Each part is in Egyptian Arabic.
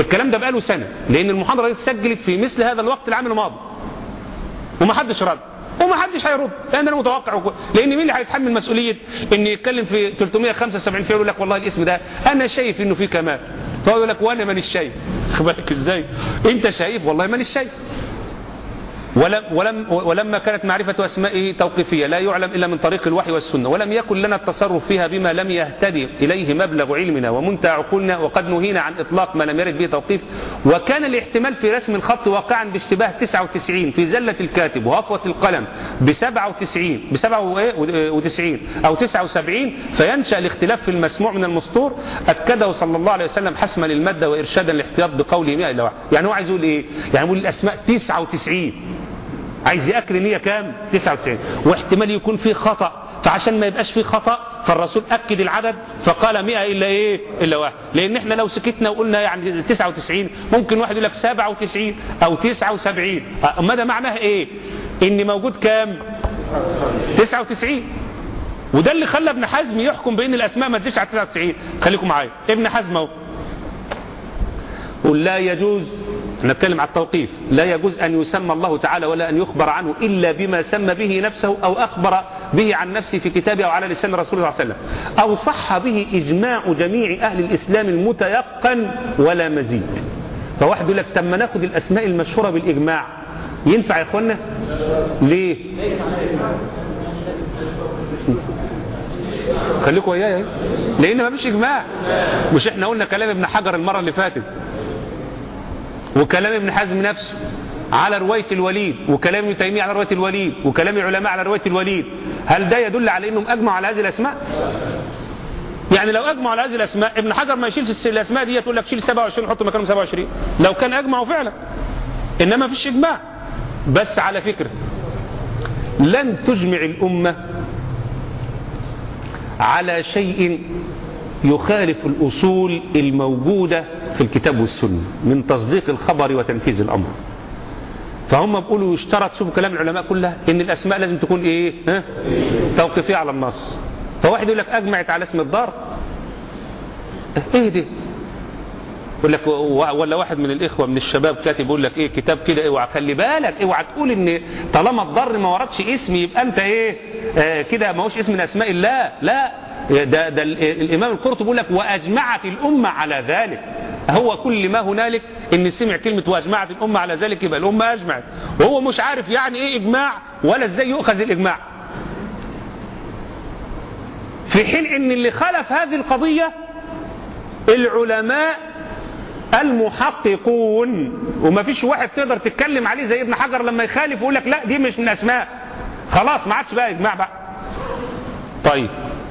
الكلام ده بقاله سنة لأن المحاضرة دي اتسجلت في مثل هذا الوقت العام الماضي ومحدش رد ومحدش هيرد لان انا متوقع وكو... لان مين اللي هيتحمل مسؤوليه ان يتكلم في 375 فيه يقول لك والله الاسم ده انا شايف انه فيه كمال فهو يقول لك وانا مانيش شايف خد بالك ازاي انت شايف والله مانيش شايف ولم ولم ولما كانت معرفة أسمائه توقيفية لا يعلم إلا من طريق الوحي والسنة ولم يكن لنا التصرف فيها بما لم يهتدي إليه مبلغ علمنا ومنتهى عقولنا وقد نهينا عن إطلاق ما لم يرد به توقيف وكان الاحتمال في رسم الخط واقعا باشتباه 99 في زلة الكاتب وهفوة القلم ب 97 ب 97 أو 79 فينشأ الاختلاف في المسموع من المسطور أكده صلى الله عليه وسلم حسما للمادة وإرشادا للاحتياط بقوله 100 إلى واحد يعني هو عايز يقول إيه؟ يعني يقول الأسماء 99 عايز يأكل ان هي كام 99 واحتمال يكون فيه خطأ فعشان ما يبقاش فيه خطأ فالرسول أكد العدد فقال 100 إلا إيه إلا واحد لأن إحنا لو سكتنا وقلنا يعني 99 ممكن واحد يقول لك 97 أو 79 أما ده معناه إيه إن موجود كام 99 وده اللي خلى ابن حزم يحكم بأن الأسماء ما تزيدش على 99 خليكم معايا ابن حزم اهو قل لا يجوز نتكلم على التوقيف لا يجوز أن يسمى الله تعالى ولا أن يخبر عنه إلا بما سمى به نفسه أو أخبر به عن نفسه في كتابه أو على لسان رسول الله صلى الله عليه وسلم أو صح به إجماع جميع أهل الإسلام المتيقن ولا مزيد فواحد يقول لك تم ناخد الأسماء المشهورة بالإجماع ينفع يا إخوانا ليه خليكم وياي لأن ما فيش إجماع مش إحنا قلنا كلام ابن حجر المرة اللي فاتت وكلام ابن حزم نفسه على رواية الوليد وكلام ابن تيمية على رواية الوليد وكلام العلماء على رواية الوليد هل ده يدل على انهم اجمعوا على هذه الاسماء يعني لو اجمعوا على هذه الاسماء ابن حجر ما يشيلش الاسماء دي تقول لك شيل 27 حط مكانهم 27 لو كان اجمعوا فعلا انما فيش اجماع بس على فكرة لن تجمع الامة على شيء يخالف الأصول الموجودة في الكتاب والسنة من تصديق الخبر وتنفيذ الأمر فهم بيقولوا يشترط شوفوا كلام العلماء كلها ان الاسماء لازم تكون ايه ها؟ توقيفيه على النص فواحد يقول لك اجمعت على اسم الدار ايه ده يقول لك ولا واحد من الاخوه من الشباب كاتب يقول لك ايه كتاب كده اوعى خلي بالك اوعى تقول ان طالما الضر ما وردش اسم يبقى انت ايه آه كده ما هوش اسم من اسماء الله لا ده, ده الامام القرطبي بيقول لك واجمعت الامه على ذلك هو كل ما هنالك ان سمع كلمه واجمعت الامه على ذلك يبقى الامه اجمعت وهو مش عارف يعني ايه اجماع ولا ازاي يؤخذ الاجماع في حين ان اللي خلف هذه القضيه العلماء المحققون وما فيش واحد تقدر تتكلم عليه زي ابن حجر لما يخالف ويقول لك لا دي مش من اسماء خلاص ما عادش بقى اجماع بقى طيب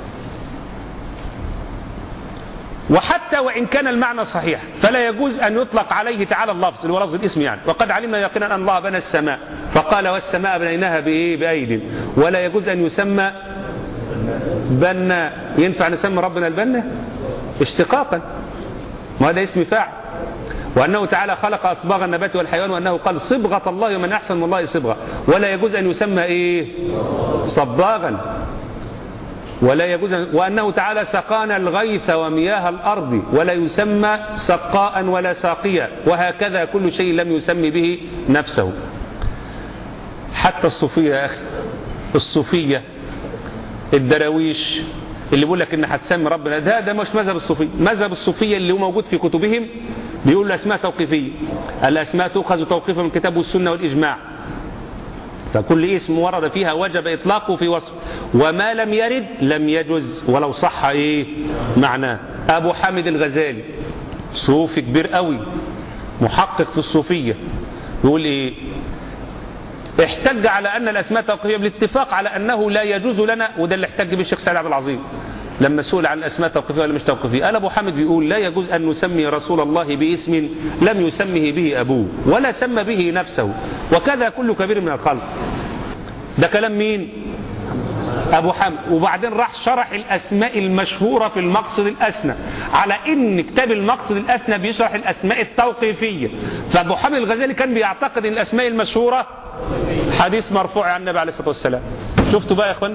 وحتى وإن كان المعنى صحيح فلا يجوز أن يطلق عليه تعالى اللفظ اللي هو لفظ الاسم يعني وقد علمنا يقينا أن الله بنى السماء فقال والسماء بنيناها بإيه بأيد ولا يجوز أن يسمى بنا ينفع نسمي ربنا البنا اشتقاقا وهذا اسم فاعل وأنه تعالى خلق أصباغ النبات والحيوان وأنه قال صبغة الله ومن أحسن من الله صبغة ولا يجوز أن يسمى إيه صباغا ولا يجوز وأنه تعالى سقانا الغيث ومياه الأرض ولا يسمى سقاء ولا ساقيا وهكذا كل شيء لم يسمي به نفسه حتى الصوفية يا أخي الصوفية الدراويش اللي بيقول لك ان هتسمي ربنا ده ده مش مذهب الصوفية مذهب الصوفية اللي هو موجود في كتبهم بيقول الأسماء توقيفية الأسماء تؤخذ توقيفا من الكتاب والسنة والإجماع فكل اسم ورد فيها وجب إطلاقه في وصف وما لم يرد لم يجوز ولو صح إيه معناه أبو حامد الغزالي صوفي كبير قوي محقق في الصوفية يقول إيه احتج على أن الأسماء توقيفية بالاتفاق على أنه لا يجوز لنا وده اللي احتج به الشيخ سعد عبد العظيم لما سئل عن الأسماء توقيفية ولا مش توقيفية قال أبو حامد بيقول لا يجوز أن نسمي رسول الله باسم لم يسمه به أبوه ولا سمى به نفسه وكذا كل كبير من الخلق ده كلام مين أبو حامد وبعدين راح شرح الأسماء المشهورة في المقصد الأسنى على إن كتاب المقصد الأسنى بيشرح الأسماء التوقيفية فأبو حامد الغزالي كان بيعتقد إن الأسماء المشهورة حديث مرفوع عن النبي عليه الصلاة والسلام شفتوا بقى يا أخوانا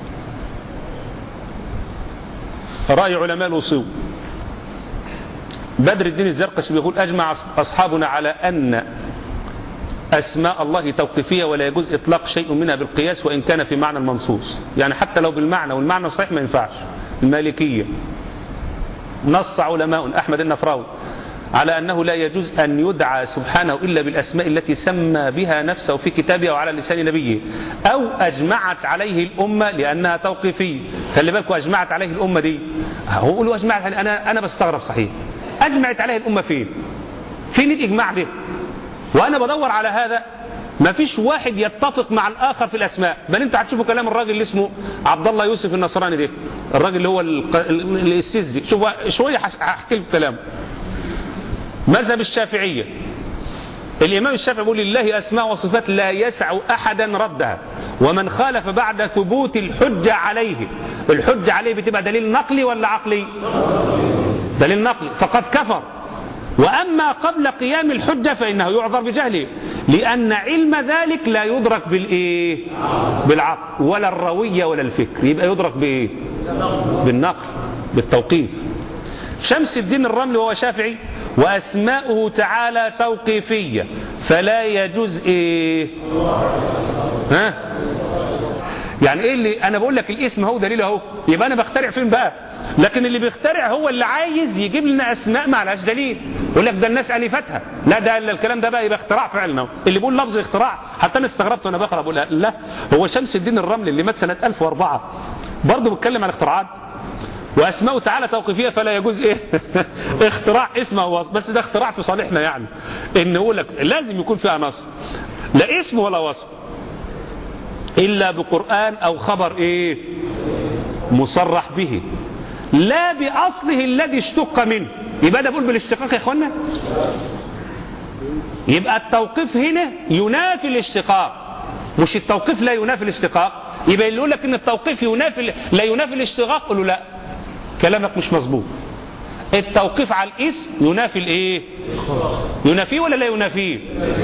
رأي علماء الأصول بدر الدين الزرقشي بيقول أجمع أصحابنا على أن أسماء الله توقيفية ولا يجوز إطلاق شيء منها بالقياس وإن كان في معنى المنصوص يعني حتى لو بالمعنى والمعنى صحيح ما ينفعش المالكية نص علماء أحمد النفراوي على أنه لا يجوز أن يدعى سبحانه إلا بالأسماء التي سمى بها نفسه في كتابه أو على لسان نبيه أو أجمعت عليه الأمة لأنها توقيفية خلي بالكم أجمعت عليه الأمة دي هو يقولوا أجمعت عليه أنا, أنا بستغرب صحيح أجمعت عليه الأمة فين فين الإجماع ده وأنا بدور على هذا ما فيش واحد يتفق مع الآخر في الأسماء بل أنتوا هتشوفوا كلام الراجل اللي اسمه عبد الله يوسف النصراني ده الراجل اللي هو السيزي شوفوا شوية هحكي لكم كلام مذهب الشافعية الإمام الشافعي يقول لله أسماء وصفات لا يسع أحدا ردها ومن خالف بعد ثبوت الحجة عليه الحجة عليه بتبقى دليل نقلي ولا عقلي دليل نقلي فقد كفر وأما قبل قيام الحجة فإنه يعذر بجهله لأن علم ذلك لا يدرك بالإيه بالعقل ولا الروية ولا الفكر يبقى يدرك بإيه بالنقل بالتوقيف شمس الدين الرملي وهو شافعي وأسماؤه تعالى توقيفية فلا يجوز إيه ها يعني ايه اللي انا بقول لك الاسم هو دليل اهو يبقى انا بخترع فين بقى لكن اللي بيخترع هو اللي عايز يجيب لنا اسماء ما لهاش دليل يقول لك ده الناس الفتها لا ده الكلام ده بقى يبقى اختراع فعلا اللي بيقول لفظ اختراع حتى انا استغربت وانا بقرا بقول لا هو شمس الدين الرملي اللي مات سنه 1004 برضه بيتكلم عن اختراعات واسماءه تعالى توقيفيه فلا يجوز ايه اختراع اسمه وصف بس ده اختراع في صالحنا يعني ان يقول لك لازم يكون فيها نص لا اسم ولا وصف الا بقران او خبر ايه مصرح به لا باصله الذي اشتق منه يبقى ده بقول بالاشتقاق يا اخوانا يبقى التوقيف هنا ينافي الاشتقاق مش التوقيف لا ينافي الاشتقاق يبقى اللي يقول لك ان التوقيف ينافي لا ينافي الاشتقاق قول له لا كلامك مش مظبوط التوقيف على الاسم ينافي الايه ينافيه ولا لا ينافيه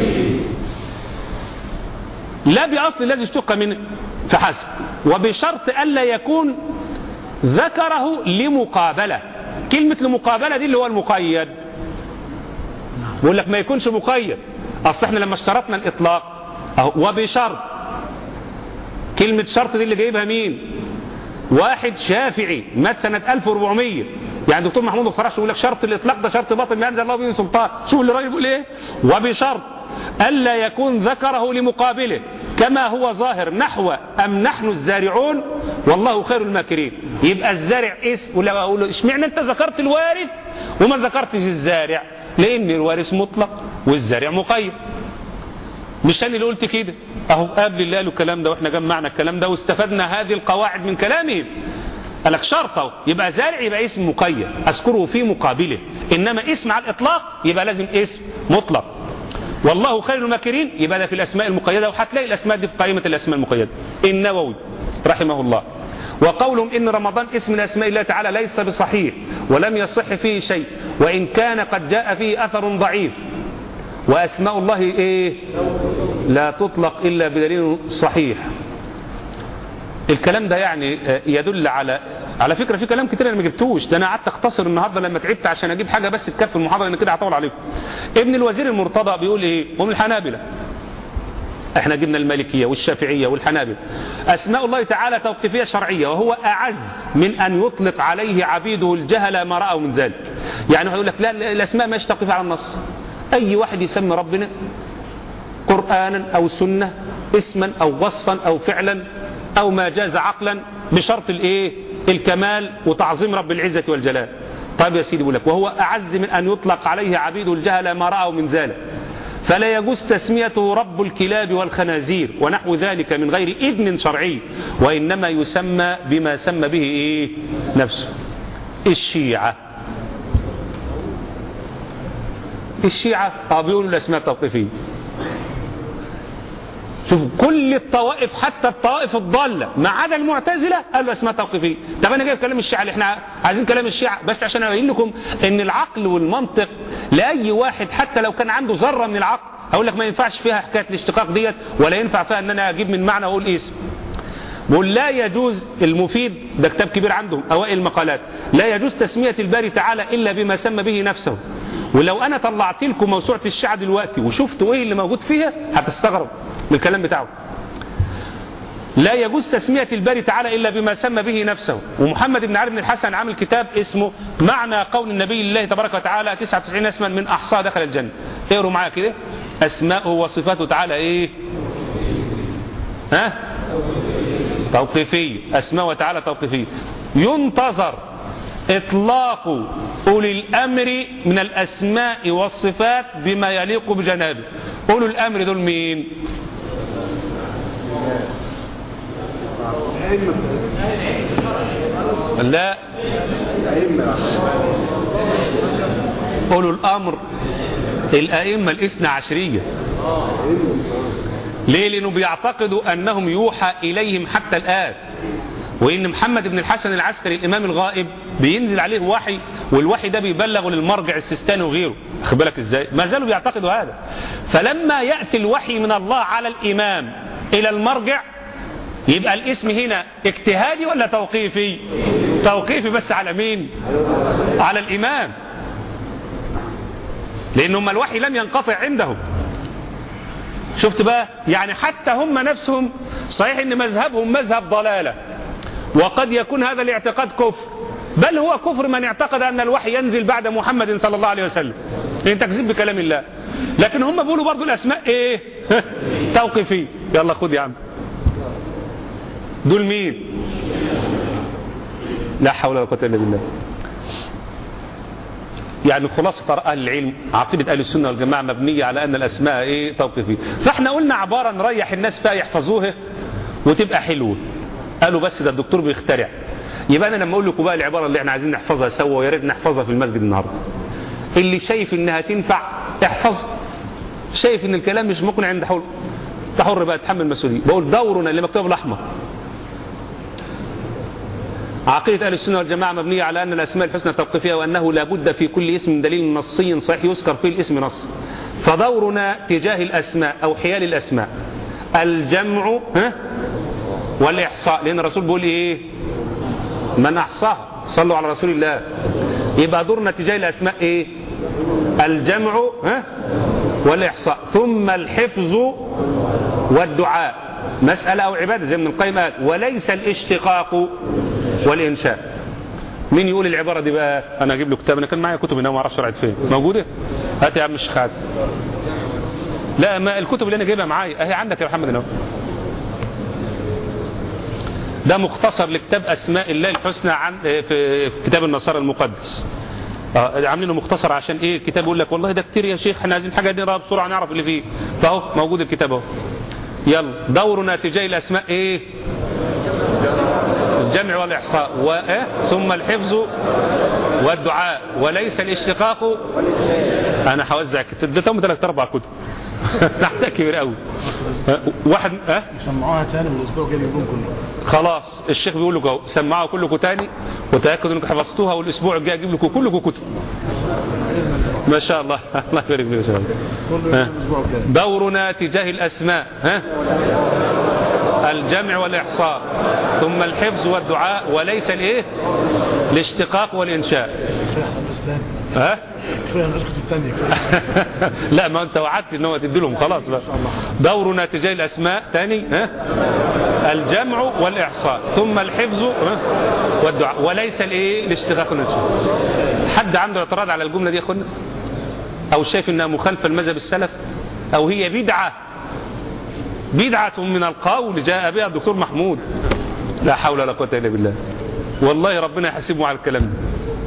لا باصل الذي اشتق منه فحسب وبشرط الا يكون ذكره لمقابله كلمه لمقابله دي اللي هو المقيد بقول لك ما يكونش مقيد اصل احنا لما اشترطنا الاطلاق اهو وبشرط كلمه شرط دي اللي جايبها مين واحد شافعي مات سنة 1400 يعني دكتور محمود الفراش يقول لك شرط الإطلاق ده شرط باطل ما أنزل الله به سلطان شوف اللي الراجل بيقول إيه وبشرط ألا يكون ذكره لمقابله كما هو ظاهر نحو أم نحن الزارعون والله خير الماكرين يبقى الزارع اسم ولا أقول له اشمعنى أنت ذكرت الوارث وما ذكرتش الزارع لأن الوارث مطلق والزارع مقيد مش انا اللي قلت كده اهو قبل الله قالوا الكلام ده واحنا جمعنا الكلام ده واستفدنا هذه القواعد من كلامهم قال لك شرطه يبقى زارع يبقى اسم مقيد اذكره في مقابله انما اسم على الاطلاق يبقى لازم اسم مطلق والله خير الماكرين يبقى ده في الاسماء المقيده وهتلاقي الاسماء دي في قائمه الاسماء المقيده النووي رحمه الله وقولهم إن رمضان اسم من أسماء الله تعالى ليس بصحيح ولم يصح فيه شيء وإن كان قد جاء فيه أثر ضعيف وأسماء الله إيه لا تطلق إلا بدليل صحيح الكلام ده يعني يدل على على فكرة في كلام كتير انا ما جبتوش ده انا قعدت اختصر النهارده لما تعبت عشان اجيب حاجة بس تكفي المحاضرة لان كده هطول عليكم ابن الوزير المرتضى بيقول ايه هم الحنابلة احنا جبنا المالكية والشافعية والحنابلة اسماء الله تعالى توقيفية شرعية وهو اعز من ان يطلق عليه عبيده الجهل ما رأوا من ذلك يعني هيقول لك لا الاسماء ما توقيف على النص اي واحد يسمي ربنا قرآنا او سنة اسما او وصفا او فعلا او ما جاز عقلا بشرط الايه الكمال وتعظيم رب العزة والجلال طيب يا سيدي بقول لك وهو اعز من ان يطلق عليه عبيده الجهل ما رأوا من ذلك فلا يجوز تسميته رب الكلاب والخنازير ونحو ذلك من غير إذن شرعي وإنما يسمى بما سمى به إيه نفسه الشيعة الشيعة اه بيقولوا الأسماء التوقيفية شوف كل الطوائف حتى الطوائف الضالة ما عدا المعتزلة قالوا اسماء توقيفية طب انا جايب كلام الشيعة اللي احنا عايزين كلام الشيعة بس عشان ابين لكم ان العقل والمنطق لاي واحد حتى لو كان عنده ذرة من العقل هقول لك ما ينفعش فيها حكاية الاشتقاق ديت ولا ينفع فيها ان انا اجيب من معنى اقول اسم بقول لا يجوز المفيد ده كتاب كبير عندهم أوائل المقالات لا يجوز تسمية الباري تعالى إلا بما سمى به نفسه ولو أنا طلعت لكم موسوعة الشعر دلوقتي وشفتوا إيه اللي موجود فيها هتستغرب من الكلام بتاعه لا يجوز تسمية الباري تعالى إلا بما سمى به نفسه ومحمد بن علي بن الحسن عامل كتاب اسمه معنى قول النبي الله تبارك وتعالى 99 اسما من أحصاها دخل الجنة اقروا معايا كده أسماءه وصفاته تعالى إيه ها توقيفية أسماء وتعالى توقيفية ينتظر إطلاق أولي الأمر من الأسماء والصفات بما يليق بجنابه أولي الأمر دول مين لا أولو الأمر الأئمة الاثنى عشرية ليه لأنه بيعتقدوا أنهم يوحى إليهم حتى الآن وإن محمد بن الحسن العسكري الإمام الغائب بينزل عليه وحي والوحي ده بيبلغ للمرجع السيستاني وغيره خد بالك إزاي ما زالوا بيعتقدوا هذا فلما يأتي الوحي من الله على الإمام إلى المرجع يبقى الاسم هنا اجتهادي ولا توقيفي توقيفي بس على مين على الإمام لأن هم الوحي لم ينقطع عندهم شفت بقى يعني حتى هم نفسهم صحيح ان مذهبهم مذهب ضلالة وقد يكون هذا الاعتقاد كفر بل هو كفر من اعتقد ان الوحي ينزل بعد محمد صلى الله عليه وسلم ان تكذب بكلام الله لكن هم بيقولوا برضو الاسماء ايه توقيفي يلا خد يا عم دول مين لا حول ولا قوه الا بالله يعني خلاصة أهل العلم عقيدة أهل السنة والجماعة مبنية على أن الأسماء إيه توقيفية فإحنا قلنا عبارة نريح الناس فيها يحفظوها وتبقى حلوة قالوا بس ده الدكتور بيخترع يبقى أنا لما أقول لكم بقى العبارة اللي إحنا عايزين نحفظها سوا ويا ريت نحفظها في المسجد النهاردة اللي شايف إنها تنفع احفظ شايف إن الكلام مش مقنع عند حول تحر بقى تحمل المسؤولية بقول دورنا اللي مكتوب الأحمر عقيدة أهل السنة والجماعة مبنية على أن الأسماء الحسنى توقيفية وأنه لا بد في كل اسم دليل نصي صحيح يذكر فيه الاسم نص فدورنا تجاه الأسماء أو حيال الأسماء الجمع ها والإحصاء لأن الرسول بيقول إيه من أحصاه صلوا على رسول الله يبقى دورنا تجاه الأسماء إيه الجمع ها والإحصاء ثم الحفظ والدعاء مسألة أو عبادة زي من القيم قال وليس الاشتقاق والإنشاء مين يقول العبارة دي بقى أنا أجيب له كتاب أنا كان معايا كتب هنا ما أعرفش راحت فين موجودة هات يا عم الشيخ عادل لا ما الكتب اللي أنا جايبها معايا أهي عندك يا محمد هنا ده مختصر لكتاب أسماء الله الحسنى عن في كتاب النصارى المقدس آه عاملينه مختصر عشان ايه الكتاب يقول لك والله ده كتير يا شيخ احنا عايزين حاجه نقراها بسرعه نعرف اللي فيه فاهو موجود الكتاب اهو يلا دورنا تجاه الاسماء ايه الجمع والإحصاء وإيه؟ ثم الحفظ والدعاء وليس الاشتقاق أنا هوزع كتب ده تم ثلاث أربع كتب تحتها كبير قوي واحد اه يسمعوها تاني من الاسبوع الجاي يكون كله خلاص الشيخ بيقول لكم اهو سمعوا كلكم تاني وتاكدوا انكم حفظتوها والاسبوع الجاي اجيب لكم كلكم كتب ما شاء الله الله يبارك فيك ان شاء الله كله ها. يكون الاسبوع الجاي دورنا تجاه الاسماء ها الجمع والإحصاء ثم الحفظ والدعاء وليس الايه الاشتقاق والإنشاء كفايه حفظ تاني ها كفايه الاسكت الثانيه لا ما انت وعدت ان هو تدي لهم خلاص بقى دورنا تجاه الاسماء تاني ها الجمع والاحصاء ثم الحفظ ها؟ والدعاء وليس الايه الاشتقاق والانشاء حد عنده اعتراض على الجمله دي يا اخوانا او شايف انها مخالفه لمذهب السلف او هي بدعه بدعه من القول جاء بها الدكتور محمود لا حول ولا قوه الا بالله والله ربنا يحاسبه على الكلام ده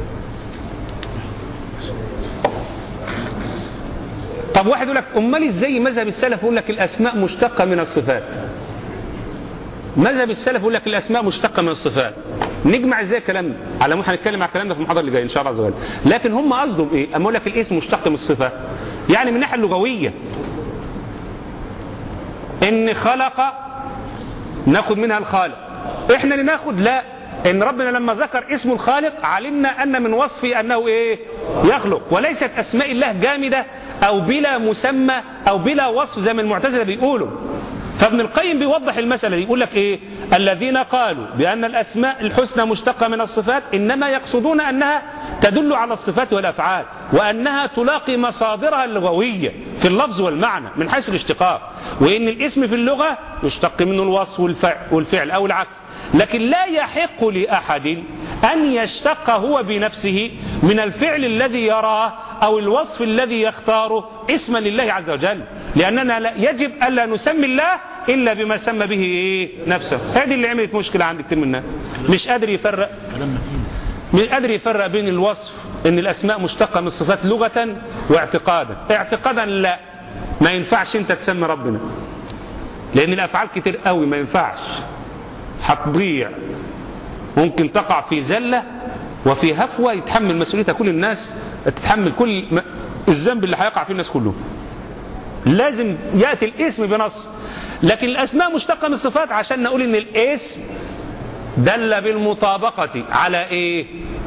طب واحد يقول لك امال ازاي مذهب السلف يقول لك الاسماء مشتقه من الصفات مذهب السلف يقول لك الاسماء مشتقه من الصفات نجمع ازاي الكلام ده على ما هنتكلم على الكلام ده في المحاضره اللي جايه ان شاء الله عز وجل لكن هم قصدهم ايه اما يقول لك الاسم مشتق من الصفه يعني من الناحيه اللغويه ان خلق ناخد منها الخالق احنا اللي ناخد لا ان ربنا لما ذكر اسم الخالق علمنا ان من وصفه انه ايه يخلق وليست اسماء الله جامده او بلا مسمى او بلا وصف زي ما المعتزله بيقولوا فابن القيم بيوضح المسألة دي يقول لك ايه الذين قالوا بأن الأسماء الحسنى مشتقة من الصفات إنما يقصدون أنها تدل على الصفات والأفعال وأنها تلاقي مصادرها اللغوية في اللفظ والمعنى من حيث الاشتقاق وإن الاسم في اللغة يشتق منه الوصف والفعل, والفعل أو العكس لكن لا يحق لأحد أن يشتق هو بنفسه من الفعل الذي يراه أو الوصف الذي يختاره اسما لله عز وجل لأننا لا يجب ألا نسمي الله إلا بما سمى به إيه نفسه هذه اللي عملت مشكلة عند كتير منا مش قادر يفرق مش قادر يفرق بين الوصف ان الاسماء مشتقة من الصفات لغة واعتقادا اعتقادا لا ما ينفعش انت تسمي ربنا لان الافعال كتير قوي ما ينفعش هتضيع ممكن تقع في زلة وفي هفوة يتحمل مسؤوليتها كل الناس تتحمل كل الذنب اللي هيقع فيه الناس كلهم لازم يأتي الاسم بنص لكن الأسماء مشتقة من الصفات عشان نقول إن الاسم دل بالمطابقة على إيه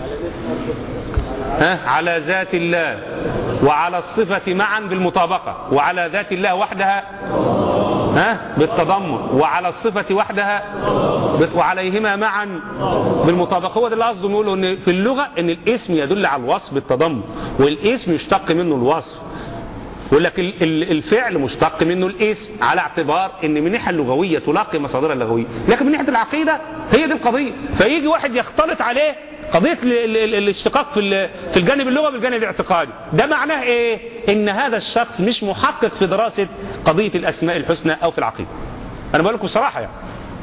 ها؟ على ذات الله وعلى الصفة معا بالمطابقة وعلى ذات الله وحدها ها بالتضمن وعلى الصفة وحدها وعليهما معا بالمطابقة هو ده اللي قصده نقوله ان في اللغة ان الاسم يدل على الوصف بالتضمن والاسم يشتق منه الوصف يقول لك الفعل مشتق منه الاسم على اعتبار ان من الناحيه اللغويه تلاقي مصادرها اللغويه لكن من ناحيه العقيده هي دي القضيه فيجي واحد يختلط عليه قضيه الاشتقاق في في الجانب اللغوي بالجانب الاعتقادي ده معناه ايه ان هذا الشخص مش محقق في دراسه قضيه الاسماء الحسنى او في العقيده انا بقول لكم صراحه يعني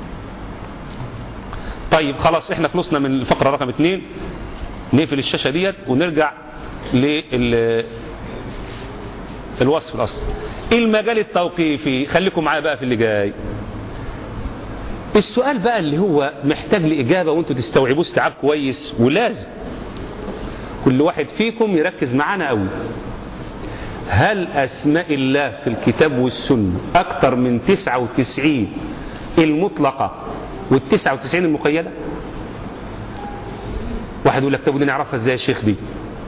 طيب خلاص احنا خلصنا من الفقره رقم اثنين نقفل الشاشه ديت ونرجع لل الوصف الأصل المجال التوقيفي خليكم معايا بقى في اللي جاي السؤال بقى اللي هو محتاج لإجابة وانتوا تستوعبوه استيعاب كويس ولازم كل واحد فيكم يركز معانا قوي هل أسماء الله في الكتاب والسنة أكثر من 99 المطلقة وال99 المقيدة واحد يقول لك طب ودي نعرفها ازاي يا شيخ دي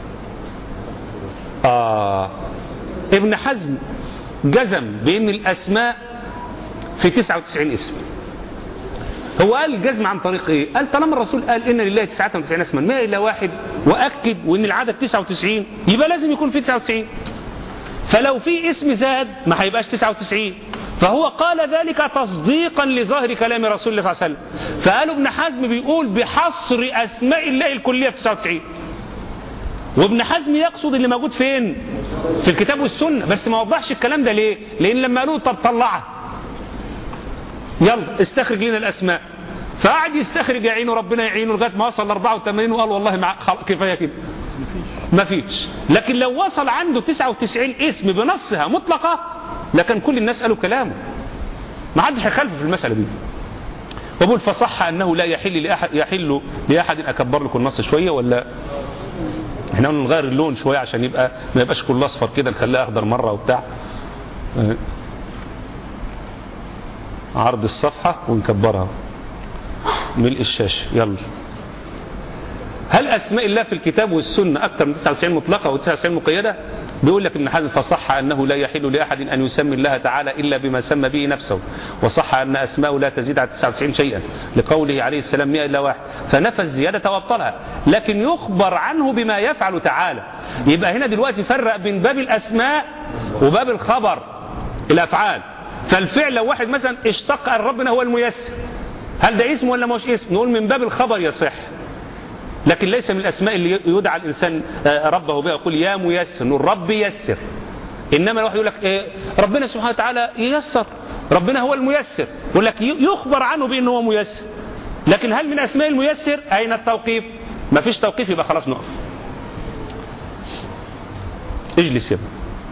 آه ابن حزم جزم بأن الأسماء في 99 اسم هو قال الجزم عن طريق ايه قال طالما الرسول قال ان لله 99 اسما ما الا واحد واكد وان العدد 99 يبقى لازم يكون في 99 فلو في اسم زاد ما هيبقاش 99 فهو قال ذلك تصديقا لظاهر كلام رسول الله صلى الله عليه وسلم فقالوا ابن حزم بيقول بحصر اسماء الله الكليه في 99 وابن حزم يقصد اللي موجود فين في الكتاب والسنة بس ما وضحش الكلام ده ليه لان لما قالوا طب طلعها يلا استخرج لنا الاسماء فقعد يستخرج يعينه ربنا يعينه لغايه ما وصل ل 84 وقال والله مع كفايه كده ما فيش لكن لو وصل عنده 99 اسم بنصها مطلقه لكن كل الناس قالوا كلامه ما حدش هيخالفه في المساله دي وبقول فصح انه لا يحل لاحد يحل لاحد اكبر لكم النص شويه ولا احنا قلنا نغير اللون شويه عشان يبقى ما يبقاش كله اصفر كده نخليه اخضر مره وبتاع عرض الصفحه ونكبرها ملء الشاشه يلا هل اسماء الله في الكتاب والسنه اكثر من 99 مطلقه و99 مقيده بيقول لك ابن حزم فصح انه لا يحل لاحد ان يسمي الله تعالى الا بما سمى به نفسه وصح ان اسماءه لا تزيد على 99 شيئا لقوله عليه السلام 100 الا واحد فنفى الزياده وابطلها لكن يخبر عنه بما يفعل تعالى يبقى هنا دلوقتي فرق بين باب الاسماء وباب الخبر الافعال فالفعل لو واحد مثلا اشتق ان ربنا هو الميسر هل ده اسم ولا مش اسم نقول من باب الخبر يصح لكن ليس من الأسماء اللي يدعى الإنسان ربه بها يقول يا ميسر نقول رب يسر إنما الواحد يقول لك إيه ربنا سبحانه وتعالى ييسر ربنا هو الميسر يقول لك يخبر عنه بأنه هو ميسر لكن هل من أسماء الميسر أين التوقيف ما فيش توقيف يبقى خلاص نقف اجلس يا ابني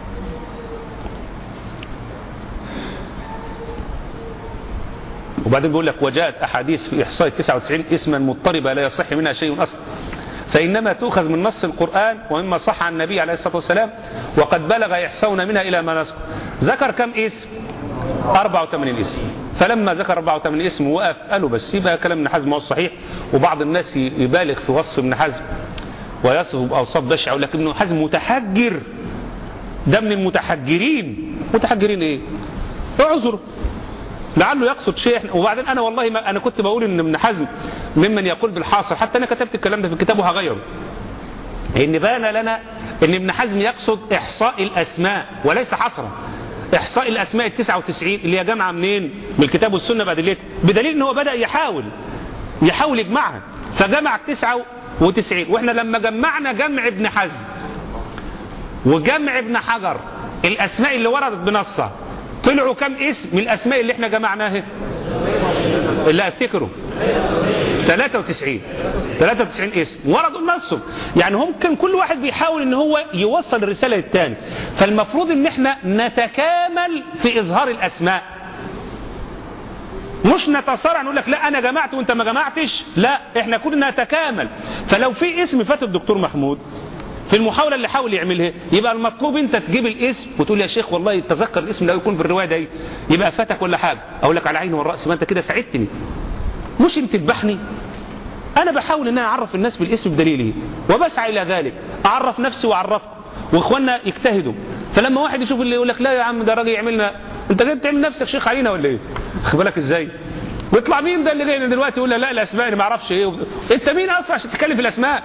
وبعدين بيقول لك وجاءت أحاديث في إحصاء 99 اسما مضطربة لا يصح منها شيء أصلا فإنما تؤخذ من نص القرآن ومما صح عن النبي عليه الصلاة والسلام وقد بلغ إحصاؤنا منها إلى ما نذكر ذكر كم اسم 84 اسم فلما ذكر 84 اسم وقف قالوا بس يبقى كلام ابن حزم هو الصحيح وبعض الناس يبالغ في وصف ابن حزم ويصف بأوصاف بشعة ولكن ابن حزم متحجر ده من المتحجرين متحجرين ايه اعذر لعله يقصد شيء إحنا- وبعدين انا والله ما انا كنت بقول ان ابن حزم ممن يقول بالحاصل حتى انا كتبت الكلام ده في الكتاب وهغيره ان بان لنا ان ابن حزم يقصد احصاء الاسماء وليس حصرا احصاء الاسماء ال 99 اللي هي جامعه منين من الكتاب والسنه بادلتها بدليل ان هو بدا يحاول يحاول يجمعها فجمع 99 واحنا لما جمعنا جمع ابن حزم وجمع ابن حجر الاسماء اللي وردت بنصها طلعوا كم اسم من الاسماء اللي احنا جمعناها اللي افتكروا 93 93 اسم وردوا نصهم يعني هم كان كل واحد بيحاول ان هو يوصل الرساله للتاني فالمفروض ان احنا نتكامل في اظهار الاسماء مش نتصارع نقول لك لا انا جمعت وانت ما جمعتش لا احنا كلنا نتكامل فلو في اسم فات الدكتور محمود في المحاولة اللي حاول يعملها يبقى المطلوب انت تجيب الاسم وتقول يا شيخ والله تذكر الاسم ده يكون في الرواية دي يبقى فاتك ولا حاجة اقول لك على عيني والرأس ما انت كده ساعدتني مش انت تذبحني انا بحاول ان انا اعرف الناس بالاسم بدليله وبسعى الى ذلك اعرف نفسي واعرفكم واخواننا يجتهدوا فلما واحد يشوف اللي يقول لك لا يا عم ده راجل يعملنا انت جاي بتعمل نفسك شيخ علينا ولا ايه خد بالك ازاي ويطلع مين ده اللي جاي دلوقتي يقول لا الاسماء انا ما اعرفش ايه انت مين اصلا عشان تتكلم في الاسماء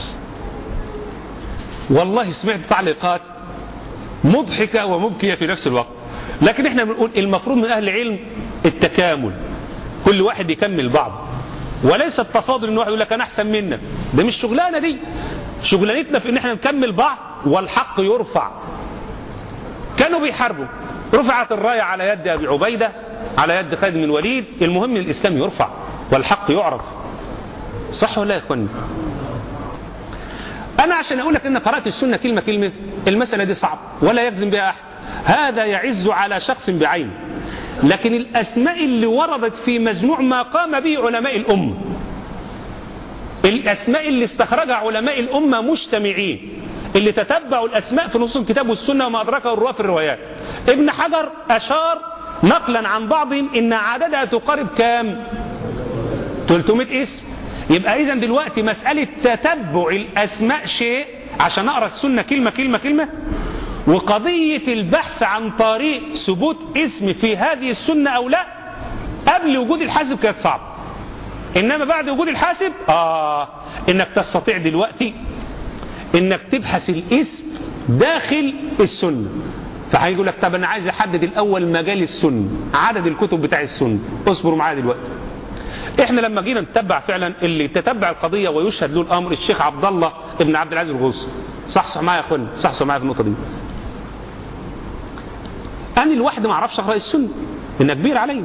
والله سمعت تعليقات مضحكة ومبكية في نفس الوقت لكن احنا بنقول المفروض من اهل العلم التكامل كل واحد يكمل بعض وليس التفاضل ان واحد يقول لك انا احسن منك ده مش شغلانه دي شغلانتنا في ان احنا نكمل بعض والحق يرفع كانوا بيحاربوا رفعت الرايه على يد ابي عبيده على يد خالد بن الوليد المهم الاسلام يرفع والحق يعرف صح ولا يا اخواني انا عشان اقول لك ان قرات السنه كلمه كلمه المساله دي صعب ولا يجزم بها احد هذا يعز على شخص بعينه لكن الاسماء اللي وردت في مجموع ما قام به علماء الامه الاسماء اللي استخرجها علماء الامه مجتمعين اللي تتبعوا الاسماء في نصوص الكتاب والسنه وما ادركه الرواه في الروايات ابن حجر اشار نقلا عن بعضهم ان عددها تقارب كام 300 اسم يبقى اذا دلوقتي مساله تتبع الاسماء شيء عشان اقرا السنه كلمه كلمه كلمه وقضيه البحث عن طريق ثبوت اسم في هذه السنه او لا قبل وجود الحاسب كانت صعبه انما بعد وجود الحاسب اه انك تستطيع دلوقتي انك تبحث الاسم داخل السنه فهيقول لك طب انا عايز احدد الاول مجال السنه عدد الكتب بتاع السنه اصبروا معايا دلوقتي احنا لما جينا نتبع فعلا اللي تتبع القضيه ويشهد له الامر الشيخ عبد الله ابن عبد العزيز الغوث صح صح معايا يا اخوانا صح صح معايا في النقطه دي انا الواحد ما اعرفش اقرا السنه انها كبير عليا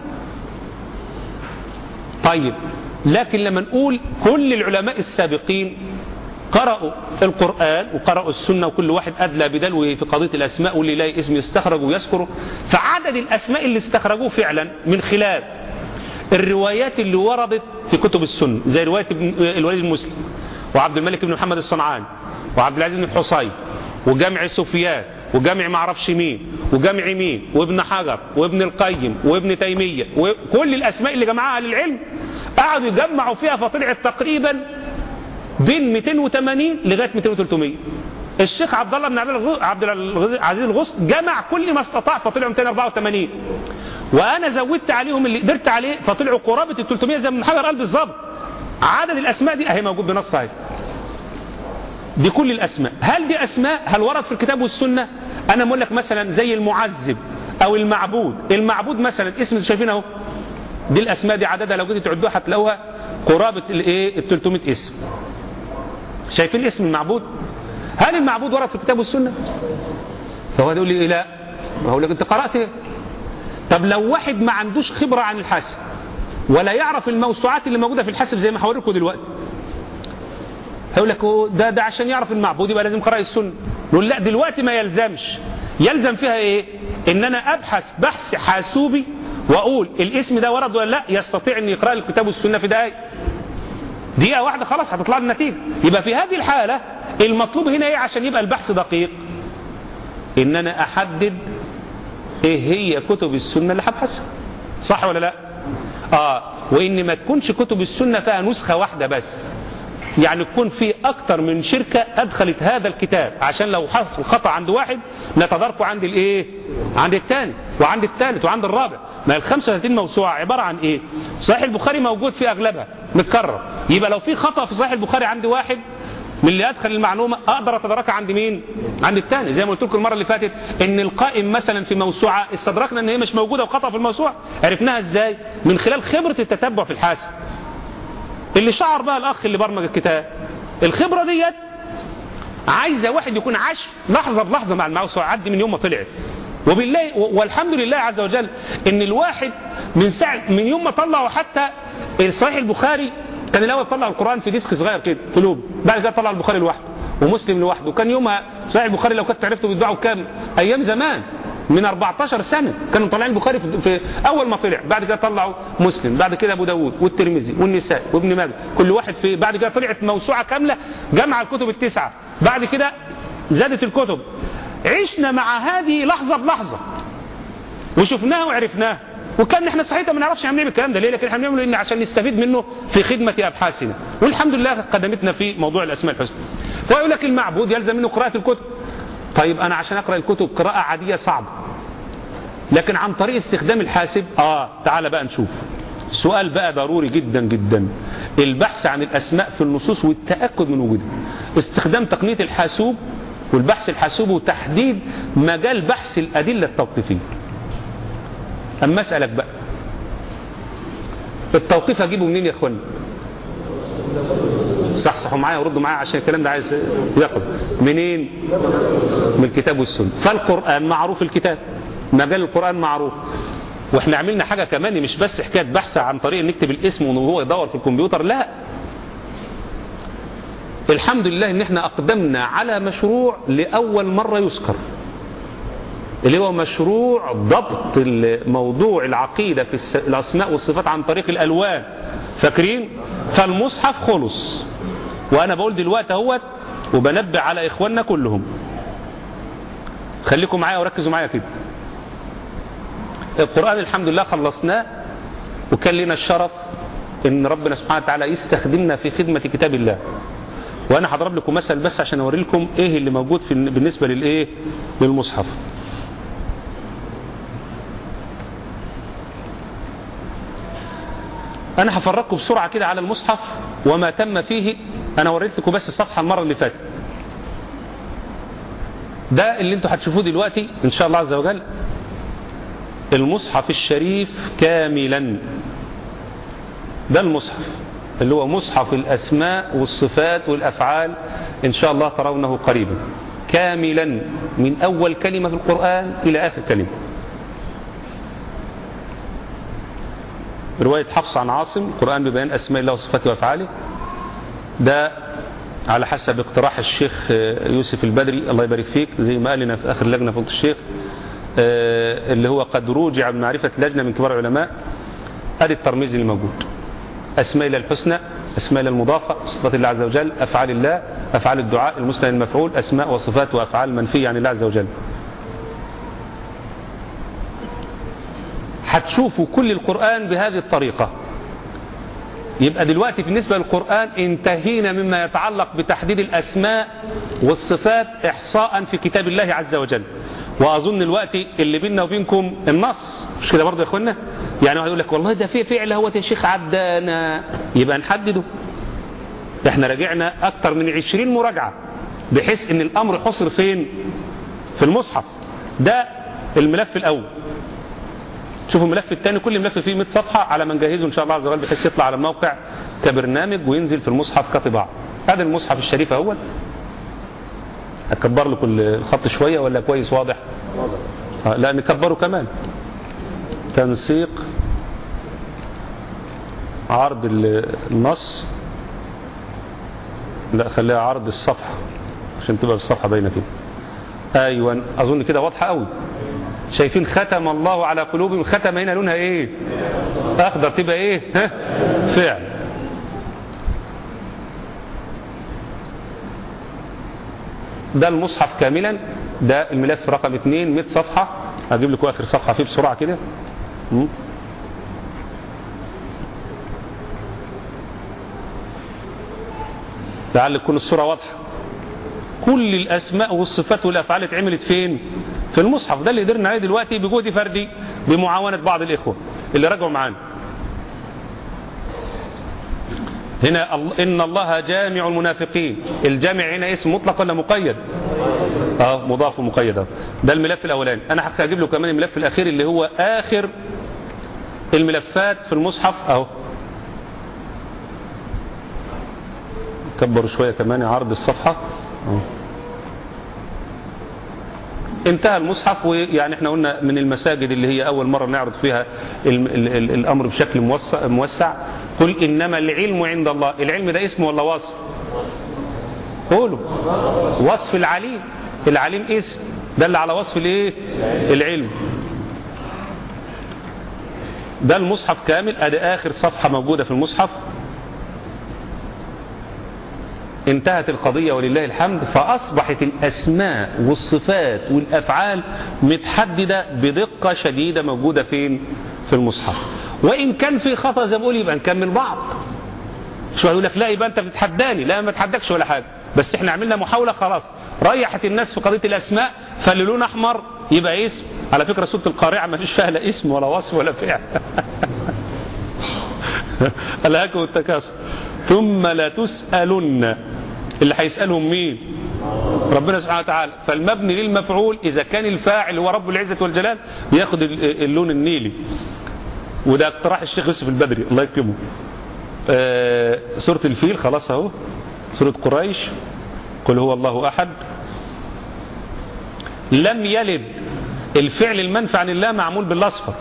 طيب لكن لما نقول كل العلماء السابقين قرأوا القرآن وقرأوا السنة وكل واحد أدلى بدلوه في قضية الأسماء واللي يلاقي اسم يستخرج ويذكره فعدد الأسماء اللي استخرجوه فعلا من خلال الروايات اللي وردت في كتب السنة زي رواية ابن الوليد المسلم وعبد الملك بن محمد الصنعاني وعبد العزيز بن الحصين وجمع سفيان وجمع معرفش مين وجمع مين وابن حجر وابن القيم وابن تيمية وكل الأسماء اللي جمعها للعلم قعدوا يجمعوا فيها فطلعت تقريبا بين 280 لغاية 200 300 الشيخ عبد الله بن عبد العزيز الغصن جمع كل ما استطاع فطلعوا 284 وانا زودت عليهم اللي قدرت عليه فطلعوا قرابه ال 300 زي ما ابن حجر قال بالظبط عدد الاسماء دي اهي موجود بنص اهي دي كل الاسماء هل دي اسماء هل ورد في الكتاب والسنه انا بقول لك مثلا زي المعذب او المعبود المعبود مثلا اسم شايفين اهو دي الاسماء دي عددها لو جيتوا تعدوها هتلاقوها قرابه الايه ال 300 اسم شايفين اسم المعبود هل المعبود ورد في الكتاب والسنه فهو يقول لي لا هقول لك انت قرات ايه طب لو واحد ما عندوش خبرة عن الحاسب ولا يعرف الموسوعات اللي موجودة في الحاسب زي ما هوريكم دلوقتي هيقول لك ده ده عشان يعرف المعبود يبقى لازم قراءة السنة نقول لا دلوقتي ما يلزمش يلزم فيها ايه ان انا ابحث بحث حاسوبي واقول الاسم ده ورد ولا لا يستطيع ان يقرأ الكتاب والسنة في دقائق دقيقة واحدة خلاص هتطلع لي النتيجة يبقى في هذه الحالة المطلوب هنا ايه عشان يبقى البحث دقيق ان انا احدد ايه هي كتب السنة اللي هبحثها صح ولا لا اه وان ما تكونش كتب السنة فيها نسخة واحدة بس يعني تكون في اكتر من شركة ادخلت هذا الكتاب عشان لو حصل خطأ عند واحد نتداركه عند الايه عند الثاني وعند الثالث وعند الرابع ما ال 35 موسوعة عبارة عن ايه صحيح البخاري موجود في اغلبها متكرر يبقى لو في خطأ في صحيح البخاري عند واحد من اللي ادخل المعلومه اقدر اتدركها عند مين عند الثاني زي ما قلت لكم المره اللي فاتت ان القائم مثلا في موسوعه استدركنا ان هي مش موجوده وخطا في الموسوعه عرفناها ازاي من خلال خبره التتبع في الحاسب اللي شعر بقى الاخ اللي برمج الكتاب الخبره ديت عايزه واحد يكون عاش لحظه بلحظه مع الموسوعه عدي من يوم ما طلعت وبالله والحمد لله عز وجل ان الواحد من ساعه من يوم ما طلعه حتى صحيح البخاري كان الاول طلع القران في ديسك صغير كده قلوب بعد كده طلع البخاري لوحده ومسلم لوحده وكان يومها صحيح البخاري لو كنت عرفته بيتباعوا كام ايام زمان من 14 سنة كانوا طالعين البخاري في, في أول ما طلع بعد كده طلعوا مسلم بعد كده أبو داود والترمذي والنساء وابن ماجه كل واحد في بعد كده طلعت موسوعة كاملة جمع الكتب التسعة بعد كده زادت الكتب عشنا مع هذه لحظة بلحظة وشفناها وعرفناها وكان احنا صحيح ما نعرفش هنعمل الكلام ده ليه لكن احنا بنعمله ان عشان نستفيد منه في خدمة ابحاثنا والحمد لله قدمتنا في موضوع الاسماء الحسنى ويقول لك المعبود يلزم منه قراءة الكتب طيب انا عشان اقرا الكتب قراءة عادية صعبة لكن عن طريق استخدام الحاسب اه تعال بقى نشوف سؤال بقى ضروري جدا جدا البحث عن الاسماء في النصوص والتاكد من وجودها استخدام تقنيه الحاسوب والبحث الحاسوبي وتحديد مجال بحث الادله التوقيفيه اما اسالك بقى التوقيف اجيبه منين يا اخوانا صحصحوا معايا وردوا معايا عشان الكلام ده عايز يقظ منين من الكتاب والسنه فالقران معروف الكتاب مجال القران معروف واحنا عملنا حاجه كمان مش بس حكايه بحث عن طريق نكتب الاسم وهو يدور في الكمبيوتر لا الحمد لله ان احنا اقدمنا على مشروع لاول مره يذكر اللي هو مشروع ضبط موضوع العقيدة في الأسماء والصفات عن طريق الألوان فاكرين فالمصحف خلص وأنا بقول دلوقتي اهوت وبنبه على إخواننا كلهم خليكم معايا وركزوا معايا كده القرآن الحمد لله خلصناه وكان لنا الشرف ان ربنا سبحانه وتعالى يستخدمنا في خدمة كتاب الله وانا هضرب لكم مثل بس عشان اوري لكم ايه اللي موجود في بالنسبة للايه للمصحف انا هفرجكم بسرعة كده على المصحف وما تم فيه انا وريت لكم بس الصفحة المرة اللي فاتت ده اللي انتوا هتشوفوه دلوقتي ان شاء الله عز وجل المصحف الشريف كاملا ده المصحف اللي هو مصحف الأسماء والصفات والأفعال إن شاء الله ترونه قريبا كاملا من أول كلمة في القرآن إلى آخر كلمة رواية حفص عن عاصم القرآن ببيان أسماء الله وصفاته وأفعاله ده على حسب اقتراح الشيخ يوسف البدري الله يبارك فيك زي ما قال لنا في آخر لجنة فضل الشيخ اللي هو قد روجع بمعرفة لجنة من كبار العلماء ادي الترميز اللي موجود أسماء الله الحسنى أسماء الله المضافة صفات الله عز وجل أفعال الله أفعال الدعاء المسند المفعول أسماء وصفات وأفعال منفية عن الله عز وجل هتشوفوا كل القرآن بهذه الطريقة يبقى دلوقتي بالنسبة للقرآن انتهينا مما يتعلق بتحديد الأسماء والصفات إحصاء في كتاب الله عز وجل وأظن الوقت اللي بيننا وبينكم النص مش كده برضه يا اخوانا يعني واحد يقول لك والله ده في فعل هو يا شيخ عدانا يبقى نحدده احنا راجعنا أكتر من 20 مراجعة بحيث ان الأمر حصر فين في المصحف ده الملف الأول شوفوا الملف الثاني كل ملف فيه 100 صفحة على ما نجهزه إن شاء الله عز وجل بحيث يطلع على الموقع كبرنامج وينزل في المصحف كطباعة هذا المصحف الشريف اهوت أكبر لكم الخط شوية ولا كويس واضح واضح لا نكبره كمان تنسيق عرض النص لا خليها عرض الصفحة عشان تبقى في الصفحة باينة كده ايوه اظن كده واضحة قوي شايفين ختم الله على قلوبهم ختم هنا لونها ايه اخضر تبقى ايه ها فعل ده المصحف كاملا ده الملف رقم 2 100 صفحة هجيب لكم اخر صفحة فيه بسرعة كده لعل تكون الصورة واضحة كل الأسماء والصفات والأفعال اتعملت فين في المصحف ده اللي قدرنا عليه دلوقتي بجهد فردي بمعاونة بعض الإخوة اللي رجعوا معانا هنا ال- إن الله جامع المنافقين الجامع هنا اسم مطلق ولا مقيد اه مضاف ومقيد أهو. ده الملف الأولاني أنا حتى هجيب له كمان الملف الأخير اللي هو آخر الملفات في المصحف أهو كبروا شوية كمان عرض الصفحة أهو. انتهى المصحف ويعني احنا قلنا من المساجد اللي هي اول مرة نعرض فيها ال ال ال الامر بشكل موسع, موسع قل انما العلم عند الله العلم ده اسم ولا وصف قولوا وصف العليم العليم اسم دل على وصف الايه العلم ده المصحف كامل ادي اخر صفحة موجودة في المصحف انتهت القضية ولله الحمد فأصبحت الأسماء والصفات والأفعال متحددة بدقة شديدة موجودة فين في المصحف وإن كان في خطأ زي ما بقول يبقى نكمل بعض شو يقول لك لا يبقى أنت بتتحداني لا ما تحدكش ولا حاجة بس احنا عملنا محاولة خلاص ريحت الناس في قضية الأسماء فاللون أحمر يبقى اسم على فكرة سورة القارعة ما فيش فيها لا اسم ولا وصف ولا فعل ألهاكم التكاثر ثم لا تسألن اللي هيسألهم مين ربنا سبحانه وتعالى فالمبني للمفعول إذا كان الفاعل هو رب العزة والجلال بياخد ال- اللون النيلي وده اقتراح الشيخ يوسف البدري الله يكرمه آه سورة الفيل خلاص اهو سورة قريش قل هو الله أحد لم يلد الفعل المنفع عن الله معمول بالأصفر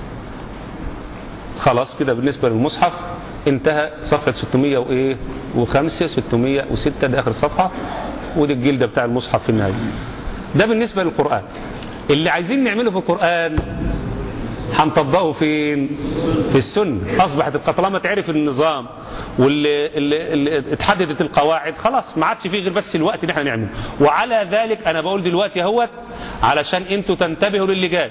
خلاص كده بالنسبة للمصحف انتهى صفحة 605 606 ده آخر صفحة ودي الجلدة بتاع المصحف في النهاية ده بالنسبة للقرآن اللي عايزين نعمله في القرآن هنطبقه فين في السنة أصبحت طالما تعرف النظام واللي اللي اللي اتحددت القواعد خلاص ما عادش فيه غير بس الوقت اللي احنا نعمله وعلى ذلك أنا بقول دلوقتي اهوت علشان انتوا تنتبهوا للي جاي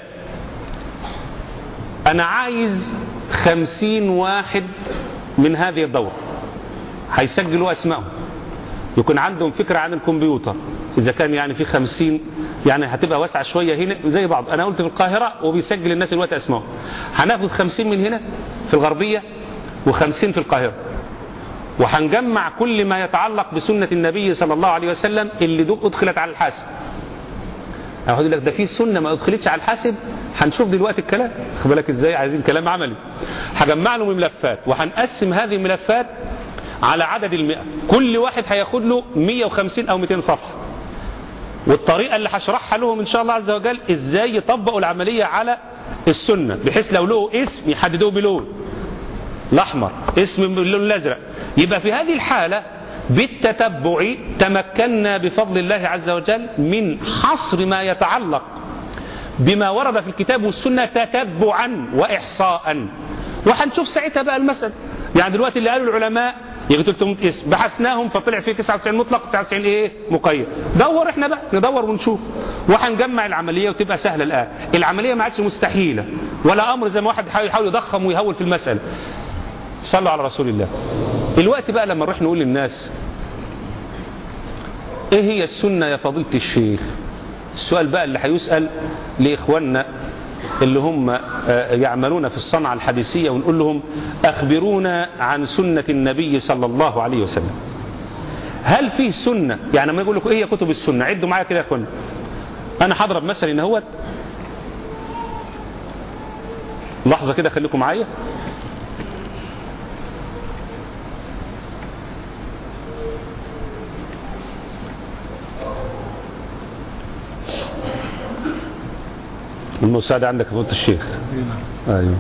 أنا عايز خمسين واحد من هذه الدورة هيسجلوا أسمائهم يكون عندهم فكرة عن الكمبيوتر إذا كان يعني في خمسين يعني هتبقى واسعة شوية هنا زي بعض أنا قلت في القاهرة وبيسجل الناس الوقت أسمائهم هناخد خمسين من هنا في الغربية وخمسين في القاهرة وهنجمع كل ما يتعلق بسنة النبي صلى الله عليه وسلم اللي دوك أدخلت على الحاسب هقول لك ده في سنة ما أدخلتش على الحاسب هنشوف دلوقتي الكلام خد بالك ازاي عايزين كلام عملي هجمع له ملفات وهنقسم هذه الملفات على عدد المئة كل واحد هياخد له 150 أو 200 صفحة والطريقة اللي هشرحها لهم إن شاء الله عز وجل إزاي يطبقوا العملية على السنة بحيث لو له اسم يحددوه بلون الأحمر اسم باللون الأزرق يبقى في هذه الحالة بالتتبع تمكنا بفضل الله عز وجل من حصر ما يتعلق بما ورد في الكتاب والسنة تتبعا وإحصاء وهنشوف ساعتها بقى المسألة يعني دلوقتي اللي قالوا العلماء يبقى 300 اسم بحثناهم فطلع فيه 99 مطلق 99 ايه مقيد دور احنا بقى ندور ونشوف وهنجمع العملية وتبقى سهلة الآن العملية ما عادش مستحيلة ولا أمر زي ما واحد يحاول يضخم ويهول في المسألة صلوا على رسول الله الوقت بقى لما نروح نقول للناس ايه هي السنة يا فضيلة الشيخ السؤال بقى اللي هيسأل لإخواننا اللي هم يعملون في الصنعة الحديثية ونقول لهم أخبرونا عن سنة النبي صلى الله عليه وسلم هل فيه سنة يعني ما يقول لكم ايه هي كتب السنة عدوا معايا كده يا اخوانا انا هضرب مثل ان هوت لحظة كده خليكم معايا المساعدة عندك فضيلة الشيخ ايوه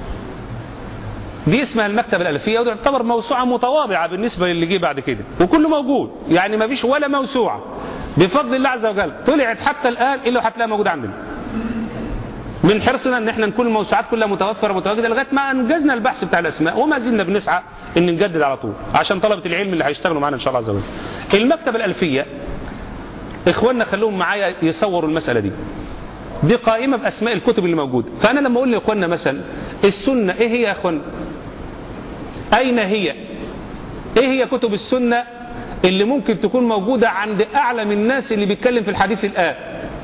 دي اسمها المكتبة الألفية وتعتبر موسوعة متواضعة بالنسبة للي جه بعد كده وكله موجود يعني ما فيش ولا موسوعة بفضل الله عز وجل طلعت حتى الآن إلا هتلاقيها موجودة عندنا من حرصنا ان احنا نكون الموسوعات كلها متوفرة متواجدة لغاية ما انجزنا البحث بتاع الاسماء وما زلنا بنسعى ان نجدد على طول عشان طلبة العلم اللي هيشتغلوا معانا ان شاء الله عز وجل المكتبة الألفية اخواننا خلوهم معايا يصوروا المسألة دي دي قائمة بأسماء الكتب اللي موجودة فأنا لما أقول لإخواننا مثلا السنة إيه هي يا إخوان أين هي إيه هي كتب السنة اللي ممكن تكون موجودة عند أعلم الناس اللي بيتكلم في الحديث الآن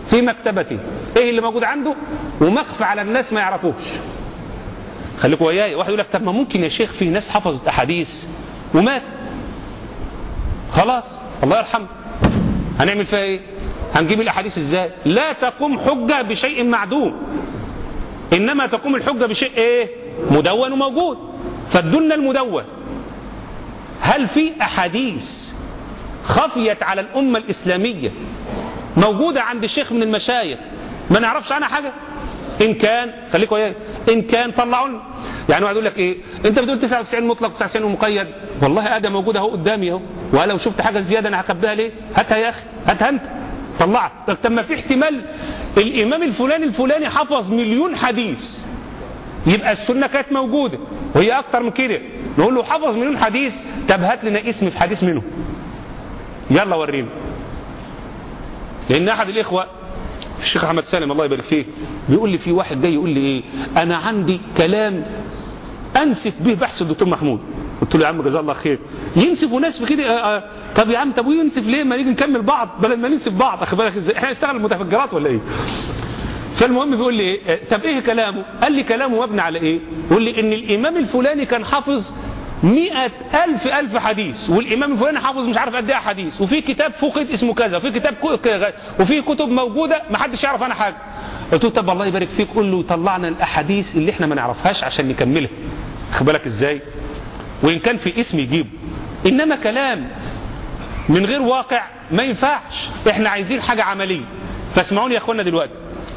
في مكتبته ايه اللي موجود عنده ومخفى على الناس ما يعرفوش خليكم وياي واحد يقول لك طب ما ممكن يا شيخ في ناس حفظت احاديث وماتت خلاص الله يرحمه هنعمل فيها ايه هنجيب الاحاديث ازاي لا تقوم حجه بشيء معدوم انما تقوم الحجه بشيء ايه مدون وموجود فادلنا المدون هل في احاديث خفيت على الامه الاسلاميه موجوده عند الشيخ من المشايخ ما نعرفش عنها حاجه ان كان خليكم وياي ان كان طلعوا لنا يعني واحد يقول لك ايه انت بتقول 99 مطلق 99 مقيد والله ادم موجوده اهو قدامي اهو وانا لو شفت حاجه زياده انا هخبيها ليه هاتها يا اخي هاتها انت طلعها طب ما في احتمال الامام الفلاني الفلاني حفظ مليون حديث يبقى السنه كانت موجوده وهي اكتر من كده نقول له حفظ مليون حديث طب هات لنا اسم في حديث منه يلا ورينا لان احد الاخوه الشيخ احمد سالم الله يبارك فيه بيقول لي في واحد جاي يقول لي ايه انا عندي كلام انسف به بحث الدكتور محمود قلت له يا عم جزاه الله خير ينسف وناس كده آه آه طب يا عم طب وينسف ليه ما نيجي نكمل بعض بدل ما ننسف بعض اخد بالك ازاي احنا نشتغل المتفجرات ولا ايه فالمهم بيقول لي ايه طب ايه كلامه قال لي كلامه مبني على ايه يقول لي ان الامام الفلاني كان حافظ مئة ألف ألف حديث والإمام الفلاني حافظ مش عارف قد إيه حديث وفي كتاب فقد اسمه كذا وفي كتاب كذا وفي كتب موجودة ما حدش يعرف عنها حاجة قلت له طب الله يبارك فيك قول له طلعنا الأحاديث اللي احنا ما نعرفهاش عشان نكملها خد بالك إزاي وإن كان في اسم يجيبه إنما كلام من غير واقع ما ينفعش احنا عايزين حاجة عملية فاسمعوني يا اخوانا دلوقتي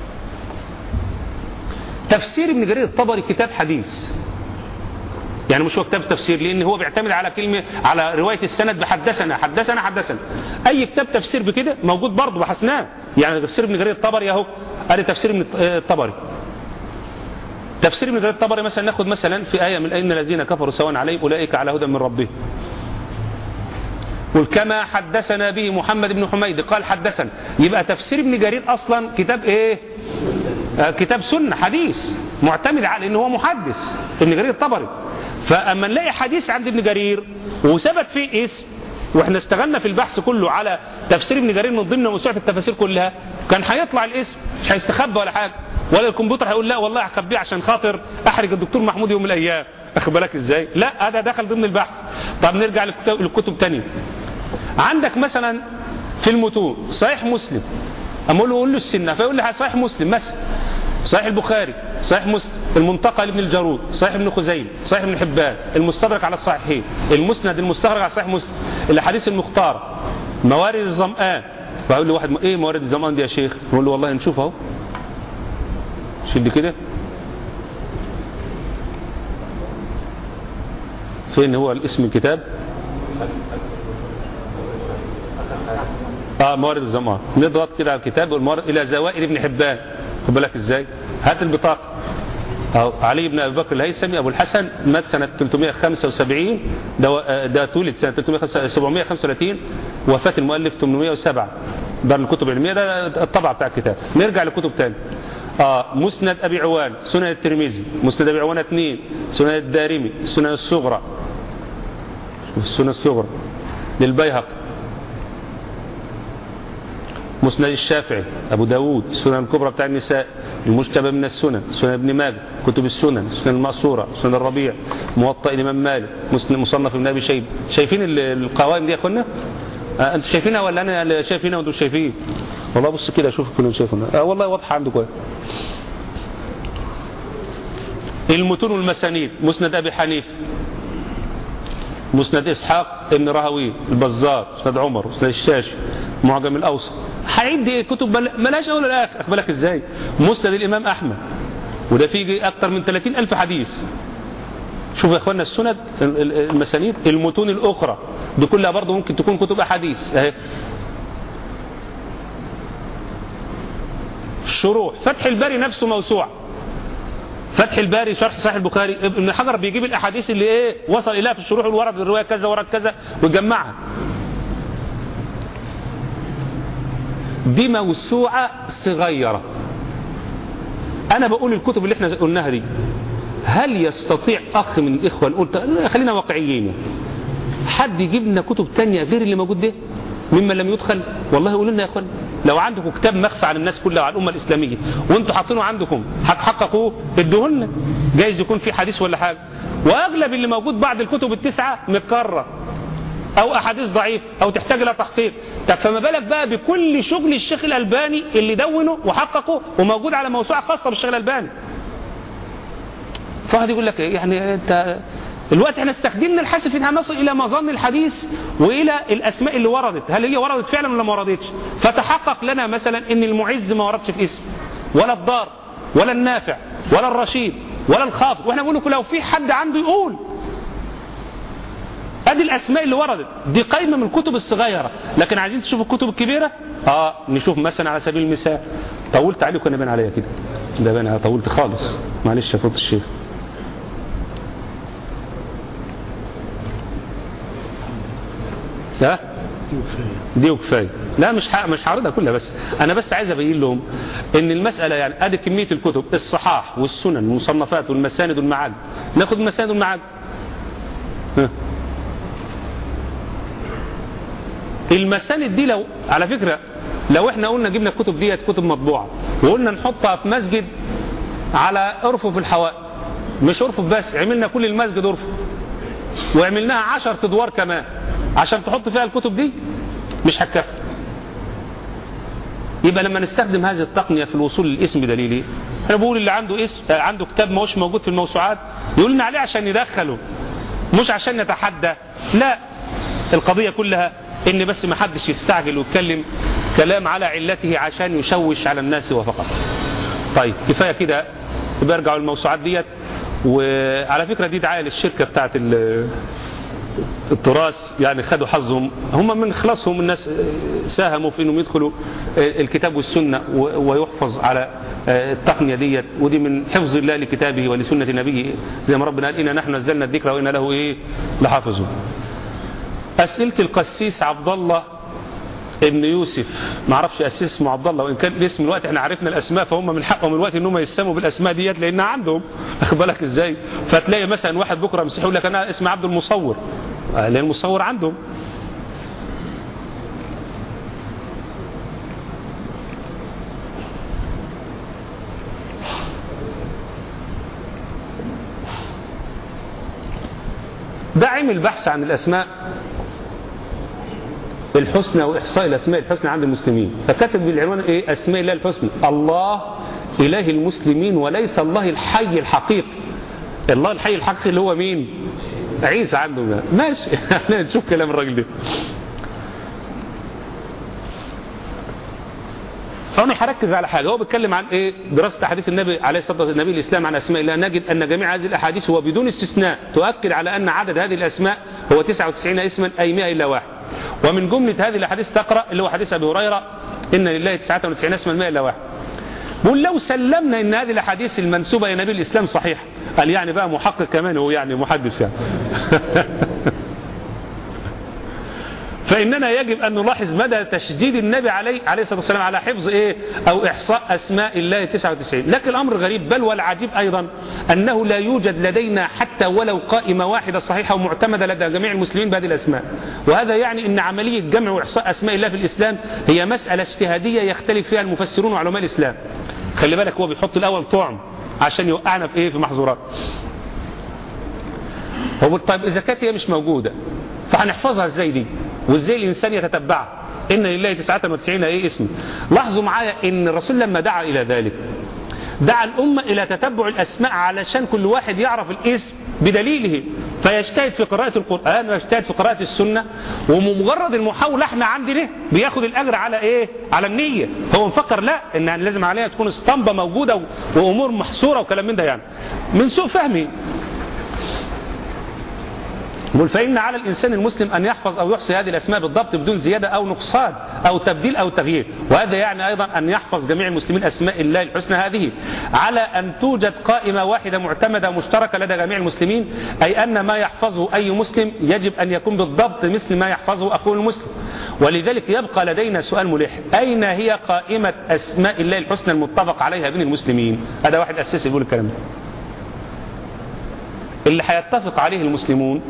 تفسير ابن جرير الطبري كتاب حديث يعني مش هو كتاب تفسير لان هو بيعتمد على كلمه على روايه السند بحدثنا حدثنا حدثنا اي كتاب تفسير بكده موجود برضه بحثناه يعني تفسير ابن جرير الطبري اهو ادي تفسير ابن الطبري تفسير ابن جرير الطبري مثلا ناخد مثلا في ايه من ان الذين كفروا سواء عليهم اولئك على هدى من ربهم قل كما حدثنا به محمد بن حميد قال حدثنا يبقى تفسير ابن جرير اصلا كتاب ايه آه كتاب سنه حديث معتمد على ان هو محدث ابن جرير الطبري فاما نلاقي حديث عند ابن جرير وثبت فيه اسم واحنا اشتغلنا في البحث كله على تفسير ابن جرير من ضمن موسوعه التفاسير كلها كان هيطلع الاسم مش هيستخبى ولا حاجه ولا الكمبيوتر هيقول لا والله هخبيه عشان خاطر احرج الدكتور محمود يوم من الايام اخد بالك ازاي لا هذا دخل ضمن البحث طب نرجع للكتب, للكتب تانية عندك مثلا في المتون صحيح مسلم اما اقول له قول له السنه فيقول لي صحيح مسلم مثلا صحيح البخاري صحيح مسلم المنتقى لابن الجارود صحيح ابن خزيمة صحيح ابن حبان المستدرك على الصحيحين المسند المستخرج على صحيح مسلم الاحاديث المختارة موارد الظمآن فأقول له واحد ايه موارد الظمآن دي يا شيخ يقول له والله نشوف اهو شد كده فين هو الاسم الكتاب اه موارد الظمآن نضغط كده على الكتاب والموارد الى زوائد ابن حبان خد بالك ازاي هات البطاقة أو علي بن أبي بكر الهيثمي أبو الحسن مات سنة 375 ده, ده تولد سنة 735 وفاة المؤلف 807 دار الكتب العلمية ده الطبع بتاع الكتاب نرجع لكتب تاني آه مسند أبي عوان سنن الترمذي مسند أبي عوان اثنين سنن الدارمي سنن الصغرى السنن الصغرى للبيهقي مسند الشافعي أبو داود السنن الكبرى بتاع النساء المجتبى من السنن سنن ابن ماجه كتب السنن سنن المأصورة سنن الربيع موطأ الإمام مالك مصنف ابن أبي شيبة شايفين القوائم دي يا أخوانا آه أنتوا شايفينها ولا أنا شايفينها وأنتوا شايفين والله بص كده شوف كلهم شايفينها آه والله واضحة عندكم المتون والمسانيد مسند أبي حنيف مسند إسحاق ابن راهوي البزار مسند عمر مسند الشاشي معجم الأوسط هيدي كتب ملاش أول الآخر أخد بالك إزاي مسند الإمام أحمد وده فيه أكتر من 30 ألف حديث شوفوا يا أخوانا السند المسانيد المتون الأخرى دي كلها برضه ممكن تكون كتب أحاديث أهي الشروح فتح الباري نفسه موسوعة فتح الباري شرح صحيح البخاري ابن حجر بيجيب الاحاديث اللي ايه وصل اليها في الشروح والورد في الروايه كذا ورد كذا ويجمعها دي موسوعه صغيره انا بقول الكتب اللي احنا قلناها دي هل يستطيع اخ من الاخوه نقول خلينا واقعيين حد يجيب لنا كتب تانية غير اللي موجود ده مما لم يدخل والله قولوا لنا يا اخوان لو عندكم كتاب مخفى عن الناس كلها وعن الامه الاسلاميه وانتوا حاطينه عندكم هتحققوه ادوهولنا جايز يكون في حديث ولا حاجه واغلب اللي موجود بعد الكتب التسعه متكرر او احاديث ضعيف او تحتاج الى تحقيق طب فما بالك بقى بكل شغل الشيخ الالباني اللي دونه وحققه وموجود على موسوعه خاصه بالشيخ الالباني فواحد يقول لك يعني انت الوقت احنا استخدمنا الحاسب في انها نصل الى مظن الحديث والى الاسماء اللي وردت هل هي وردت فعلا ولا ما وردتش فتحقق لنا مثلا ان المعز ما وردش في اسم ولا الضار ولا النافع ولا الرشيد ولا الخافض واحنا بنقول لكم لو في حد عنده يقول ادي الاسماء اللي وردت دي قايمه من الكتب الصغيره لكن عايزين تشوفوا الكتب الكبيره اه نشوف مثلا على سبيل المثال طولت عليكم انا باين عليا كده ده باين عليا طولت خالص معلش يا فضل الشيخ ها دي وكفايه لا مش ح... مش هعرضها كلها بس انا بس عايز ابين لهم ان المساله يعني ادي كميه الكتب الصحاح والسنن والمصنفات والمساند والمعاجم ناخد المساند والمعاجم ها. المساند دي لو على فكره لو احنا قلنا جبنا الكتب ديت كتب مطبوعه وقلنا نحطها في مسجد على ارفف الحوائط مش ارفف بس عملنا كل المسجد ارفف وعملناها عشر ادوار كمان عشان تحط فيها الكتب دي مش هتكفي يبقى لما نستخدم هذه التقنية في الوصول للاسم دليلي انا بقول اللي عنده اسم عنده كتاب ما هوش موجود في الموسوعات يقول لنا عليه عشان ندخله مش عشان نتحدى لا القضية كلها ان بس ما حدش يستعجل ويتكلم كلام على علته عشان يشوش على الناس وفقط طيب كفاية كده يبقى ارجعوا الموسوعات ديت وعلى فكرة دي دعاية للشركة بتاعت التراث يعني خدوا حظهم هم من خلاصهم الناس ساهموا في انهم يدخلوا الكتاب والسنة ويحفظ على التقنية ديت ودي من حفظ الله لكتابه ولسنة نبيه زي ما ربنا قال إنا نحن نزلنا الذكر وإنا له إيه لحافظون أسئلة القسيس عبد الله ابن يوسف ما اعرفش اسس اسمه عبد الله وان كان الاسم الوقت احنا عرفنا الاسماء فهم من حقهم الوقت ان هم يسموا بالاسماء ديت لانها عندهم واخد بالك ازاي فتلاقي مثلا واحد بكره مسيحي يقول لك انا اسمي عبد المصور لان المصور عندهم ده عمل بحث عن الاسماء الحسنى واحصاء الاسماء الحسنى عند المسلمين فكتب بالعنوان ايه اسماء الله الحسنى الله اله المسلمين وليس الله الحي الحقيقي الله الحي الحقيقي اللي هو مين عيسى عنده ده ماشي احنا نشوف كلام الراجل ده فانا هركز على حاجه هو بيتكلم عن ايه دراسه احاديث النبي عليه الصلاه والسلام النبي الاسلام عن اسماء الله نجد ان جميع هذه الاحاديث هو بدون استثناء تؤكد على ان عدد هذه الاسماء هو 99 اسما اي 100 الا واحد ومن جملة هذه الأحاديث تقرأ اللي هو حديث أبي هريرة إن لله 99 اسما 100 إلا واحد بقول لو سلمنا إن هذه الأحاديث المنسوبة إلى نبي الإسلام صحيحة قال يعني بقى محقق كمان هو يعني محدث يعني فإننا يجب أن نلاحظ مدى تشديد النبي عليه عليه الصلاة والسلام على حفظ إيه أو إحصاء أسماء الله 99 لكن الأمر غريب بل والعجيب أيضا أنه لا يوجد لدينا حتى ولو قائمة واحدة صحيحة ومعتمدة لدى جميع المسلمين بهذه الأسماء وهذا يعني أن عملية جمع وإحصاء أسماء الله في الإسلام هي مسألة اجتهادية يختلف فيها المفسرون وعلماء الإسلام خلي بالك هو بيحط الأول طعم عشان يوقعنا في إيه في محظورات هو طيب إذا كانت هي مش موجودة فهنحفظها ازاي دي وازاي الانسان يتتبعها ان لله 99 ايه اسم لاحظوا معايا ان الرسول لما دعا الى ذلك دعا الامه الى تتبع الاسماء علشان كل واحد يعرف الاسم بدليله فيجتهد في قراءة القرآن ويجتهد في قراءة السنة ومجرد المحاولة احنا عندنا بياخد الأجر على ايه على النية هو مفكر لا ان لازم عليها تكون اسطمبة موجودة وأمور محصورة وكلام من ده يعني من سوء فهمي يقول فإن على الإنسان المسلم أن يحفظ أو يحصي هذه الأسماء بالضبط بدون زيادة أو نقصان أو تبديل أو تغيير وهذا يعني أيضا أن يحفظ جميع المسلمين أسماء الله الحسنى هذه على أن توجد قائمة واحدة معتمدة مشتركة لدى جميع المسلمين أي أن ما يحفظه أي مسلم يجب أن يكون بالضبط مثل ما يحفظه أخوه المسلم ولذلك يبقى لدينا سؤال ملح أين هي قائمة أسماء الله الحسنى المتفق عليها بين المسلمين هذا واحد أساسي يقول الكلام ده اللي هيتفق عليه المسلمون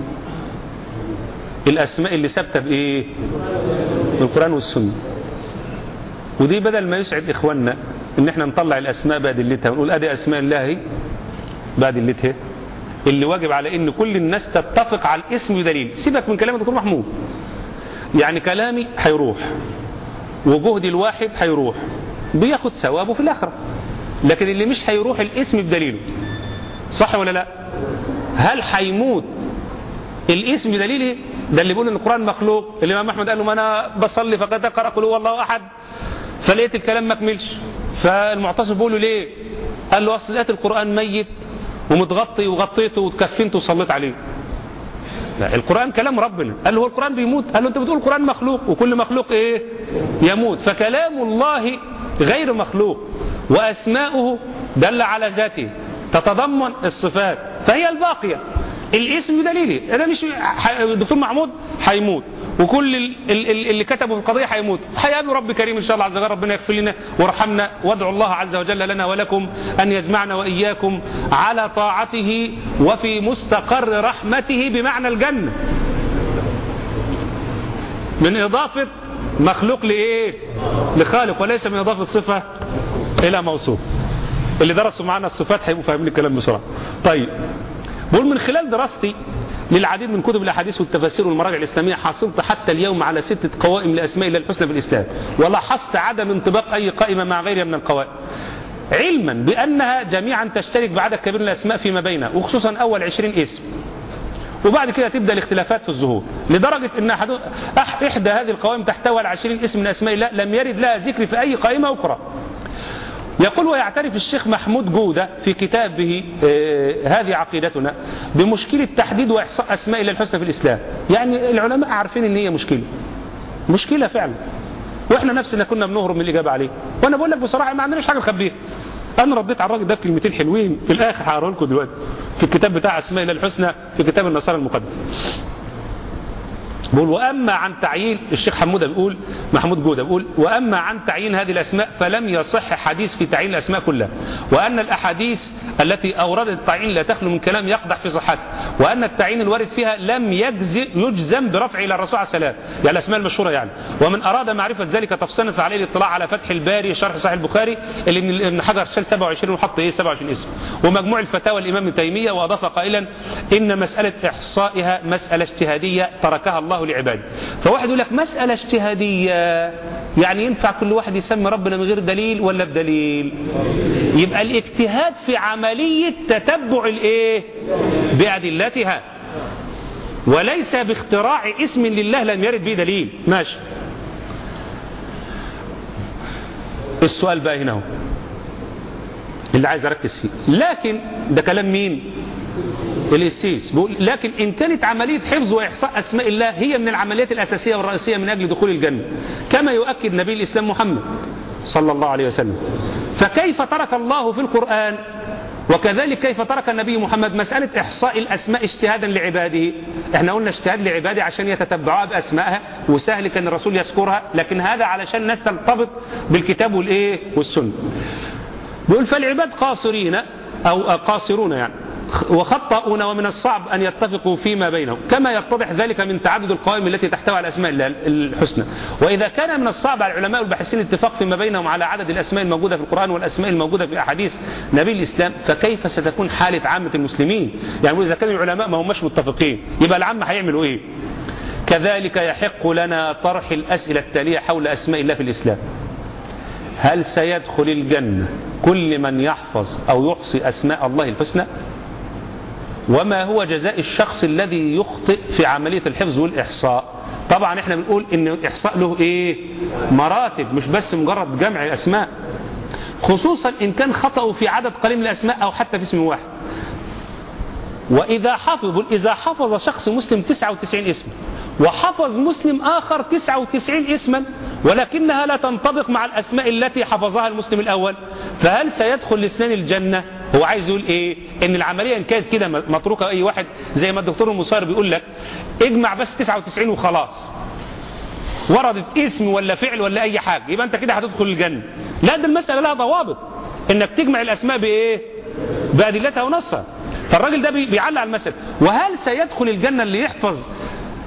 الأسماء اللي ثابتة بإيه بالقرآن والسنة ودي بدل ما يسعد إخواننا إن احنا نطلع الأسماء بأدلتها ونقول أدي أسماء الله بأدلتها اللي واجب على إن كل الناس تتفق على الاسم بدليل سيبك من كلام الدكتور محمود يعني كلامي هيروح وجهدي الواحد هيروح بياخد ثوابه في الآخرة لكن اللي مش هيروح الاسم بدليله صح ولا لا هل هيموت الاسم بدليله ده اللي بيقول ان القرآن مخلوق الإمام أحمد قال له ما أنا بصلي فقد أقرأ قل هو الله أحد فلقيت الكلام ما كملش فالمعتصم بيقول له ليه قال له أصل لقيت القرآن ميت ومتغطي وغطيته وتكفنته وصليت عليه لا القرآن كلام ربنا قال له هو القرآن بيموت قال له انت بتقول القرآن مخلوق وكل مخلوق ايه يموت فكلام الله غير مخلوق وأسماؤه دل على ذاته تتضمن الصفات فهي الباقية الاسم دليلي انا مش الدكتور محمود هيموت وكل ال- ال- اللي كتبوا في القضيه هيموت هيقابل رب كريم ان شاء الله عز وجل ربنا يغفر لنا ويرحمنا وادعو الله عز وجل لنا ولكم ان يجمعنا واياكم على طاعته وفي مستقر رحمته بمعنى الجنه من اضافه مخلوق لايه لخالق وليس من اضافه صفه الى موصوف اللي درسوا معانا الصفات هيبقوا فاهمين الكلام بسرعه طيب بقول من خلال دراستي للعديد من كتب الاحاديث والتفاسير والمراجع الاسلاميه حصلت حتى اليوم على سته قوائم لاسماء الله الحسنى في الاسلام ولاحظت عدم انطباق اي قائمه مع غيرها من القوائم علما بانها جميعا تشترك بعدد كبير من الاسماء فيما بينها وخصوصا اول عشرين اسم وبعد كده تبدا الاختلافات في الظهور لدرجه ان أحد أح- احدى هذه القوائم تحتوي على 20 اسم من اسماء الله لم يرد لها ذكر في اي قائمه اخرى يقول ويعترف الشيخ محمود جودة في كتابه آه، هذه عقيدتنا بمشكلة تحديد وإحصاء أسماء الله الحسنى في الإسلام يعني العلماء عارفين إن هي مشكلة مشكلة فعلا وإحنا نفسنا كنا بنهرب من الإجابة عليه وأنا بقول لك بصراحة ما عندناش حاجة نخبيها أنا رديت على الراجل ده بكلمتين حلوين في الآخر هقرا لكم دلوقتي في الكتاب بتاع أسماء الله الحسنى في كتاب النصارى المقدس بيقول واما عن تعيين الشيخ حموده بيقول محمود جوده بيقول واما عن تعيين هذه الاسماء فلم يصح حديث في تعيين الاسماء كلها وان الاحاديث التي اوردت التعيين لا تخلو من كلام يقدح في صحته وان التعيين الوارد فيها لم يجزم يجزم برفعه الى الرسول عليه السلام يعني الاسماء المشهوره يعني ومن اراد معرفه ذلك تفصيلا فعليه الاطلاع على فتح الباري شرح صحيح البخاري اللي من ابن حجر شال 27 وحط ايه 27 اسم ومجموع الفتاوى الامام ابن تيميه واضاف قائلا ان مساله احصائها مساله اجتهاديه تركها الله لعباده فواحد يقول لك مساله اجتهاديه يعني ينفع كل واحد يسمي ربنا من غير دليل ولا بدليل يبقى الاجتهاد في عمليه تتبع الايه بادلتها وليس باختراع اسم لله لم يرد به دليل ماشي السؤال بقى هنا هو اللي عايز اركز فيه لكن ده كلام مين الاسيس بيقول لكن ان كانت عمليه حفظ واحصاء اسماء الله هي من العمليات الاساسيه والرئيسيه من اجل دخول الجنه كما يؤكد نبي الاسلام محمد صلى الله عليه وسلم فكيف ترك الله في القران وكذلك كيف ترك النبي محمد مسألة إحصاء الأسماء اجتهادا لعباده احنا قلنا اجتهاد لعباده عشان يتتبعوها بأسمائها وسهل كان الرسول يذكرها لكن هذا علشان الناس ترتبط بالكتاب والإيه والسنة بيقول فالعباد قاصرين أو قاصرون يعني وخطأون ومن الصعب أن يتفقوا فيما بينهم كما يتضح ذلك من تعدد القوائم التي تحتوي على الأسماء الله الحسنى وإذا كان من الصعب على العلماء والباحثين الاتفاق فيما بينهم على عدد الأسماء الموجودة في القرآن والأسماء الموجودة في أحاديث نبي الإسلام فكيف ستكون حالة عامة المسلمين يعني إذا كان العلماء ما هماش متفقين يبقى العامة هيعملوا إيه كذلك يحق لنا طرح الأسئلة التالية حول أسماء الله في الإسلام هل سيدخل الجنة كل من يحفظ أو يحصي أسماء الله الحسنى وما هو جزاء الشخص الذي يخطئ في عملية الحفظ والإحصاء طبعا احنا بنقول ان الإحصاء له ايه مراتب مش بس مجرد جمع الأسماء خصوصا إن كان خطأه في عدد قليل من الأسماء أو حتى في اسم واحد وإذا حفظ إذا حفظ شخص مسلم 99 اسما وحفظ مسلم آخر 99 اسما ولكنها لا تنطبق مع الأسماء التي حفظها المسلم الأول فهل سيدخل الاثنين الجنة هو عايز يقول ايه ان العملية ان كانت كده متروكة اي واحد زي ما الدكتور المصار بيقول لك اجمع بس 99 وخلاص وردت اسم ولا فعل ولا اي حاجة يبقى انت كده هتدخل الجنة لا ده المسألة لها ضوابط انك تجمع الاسماء بايه بأدلتها ونصها فالراجل ده بيعلق على المسألة وهل سيدخل الجنة اللي يحفظ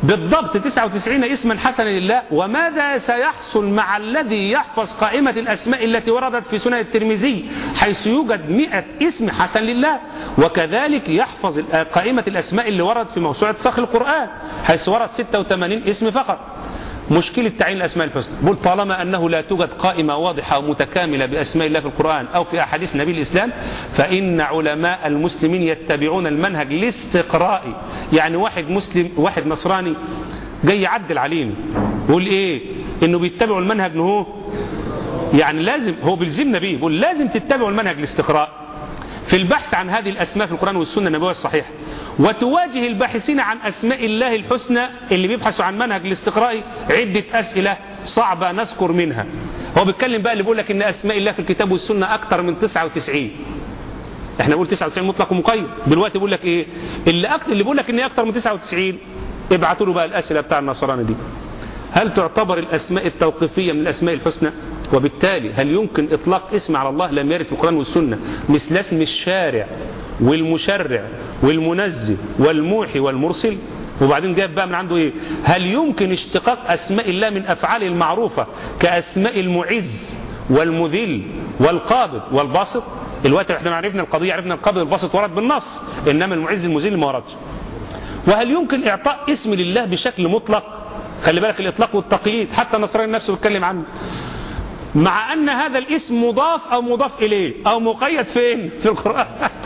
بالضبط 99 اسما حسنا لله وماذا سيحصل مع الذي يحفظ قائمة الأسماء التي وردت في سنن الترمذي حيث يوجد 100 اسم حسن لله وكذلك يحفظ قائمة الأسماء اللي وردت في موسوعة صخر القرآن حيث ورد 86 اسم فقط مشكلة تعيين الأسماء الحسنى بقول طالما أنه لا توجد قائمة واضحة ومتكاملة بأسماء الله في القرآن أو في أحاديث نبي الإسلام فإن علماء المسلمين يتبعون المنهج الاستقرائي يعني واحد مسلم واحد نصراني جاي يعدل علينا يقول إيه إنه بيتبعوا المنهج نهو يعني لازم هو بيلزمنا بيه بيقول لازم تتبعوا المنهج الاستقرائي في البحث عن هذه الأسماء في القرآن والسنة النبوية الصحيحة وتواجه الباحثين عن أسماء الله الحسنى اللي بيبحثوا عن منهج الاستقراء عدة أسئلة صعبة نذكر منها هو بيتكلم بقى اللي بيقول لك إن أسماء الله في الكتاب والسنة أكثر من 99 احنا بنقول 99 مطلق ومقيد دلوقتي بيقول لك ايه اللي أكتر اللي بيقول لك ان هي اكثر من 99 ابعتوا له بقى الاسئله بتاع النصراني دي هل تعتبر الاسماء التوقيفيه من الاسماء الحسنى وبالتالي هل يمكن إطلاق اسم على الله لم يرد في القرآن والسنة مثل اسم الشارع والمشرع والمنزل والموحي والمرسل وبعدين جاب بقى من عنده ايه هل يمكن اشتقاق اسماء الله من افعاله المعروفة كاسماء المعز والمذل والقابض والباسط الوقت احنا عرفنا القضية عرفنا القابض والباسط ورد بالنص انما المعز المذل ما وردش وهل يمكن اعطاء اسم لله بشكل مطلق خلي بالك الاطلاق والتقييد حتى النصراني نفسه بيتكلم عنه مع أن هذا الاسم مضاف أو مضاف إليه أو مقيد فين في القرآن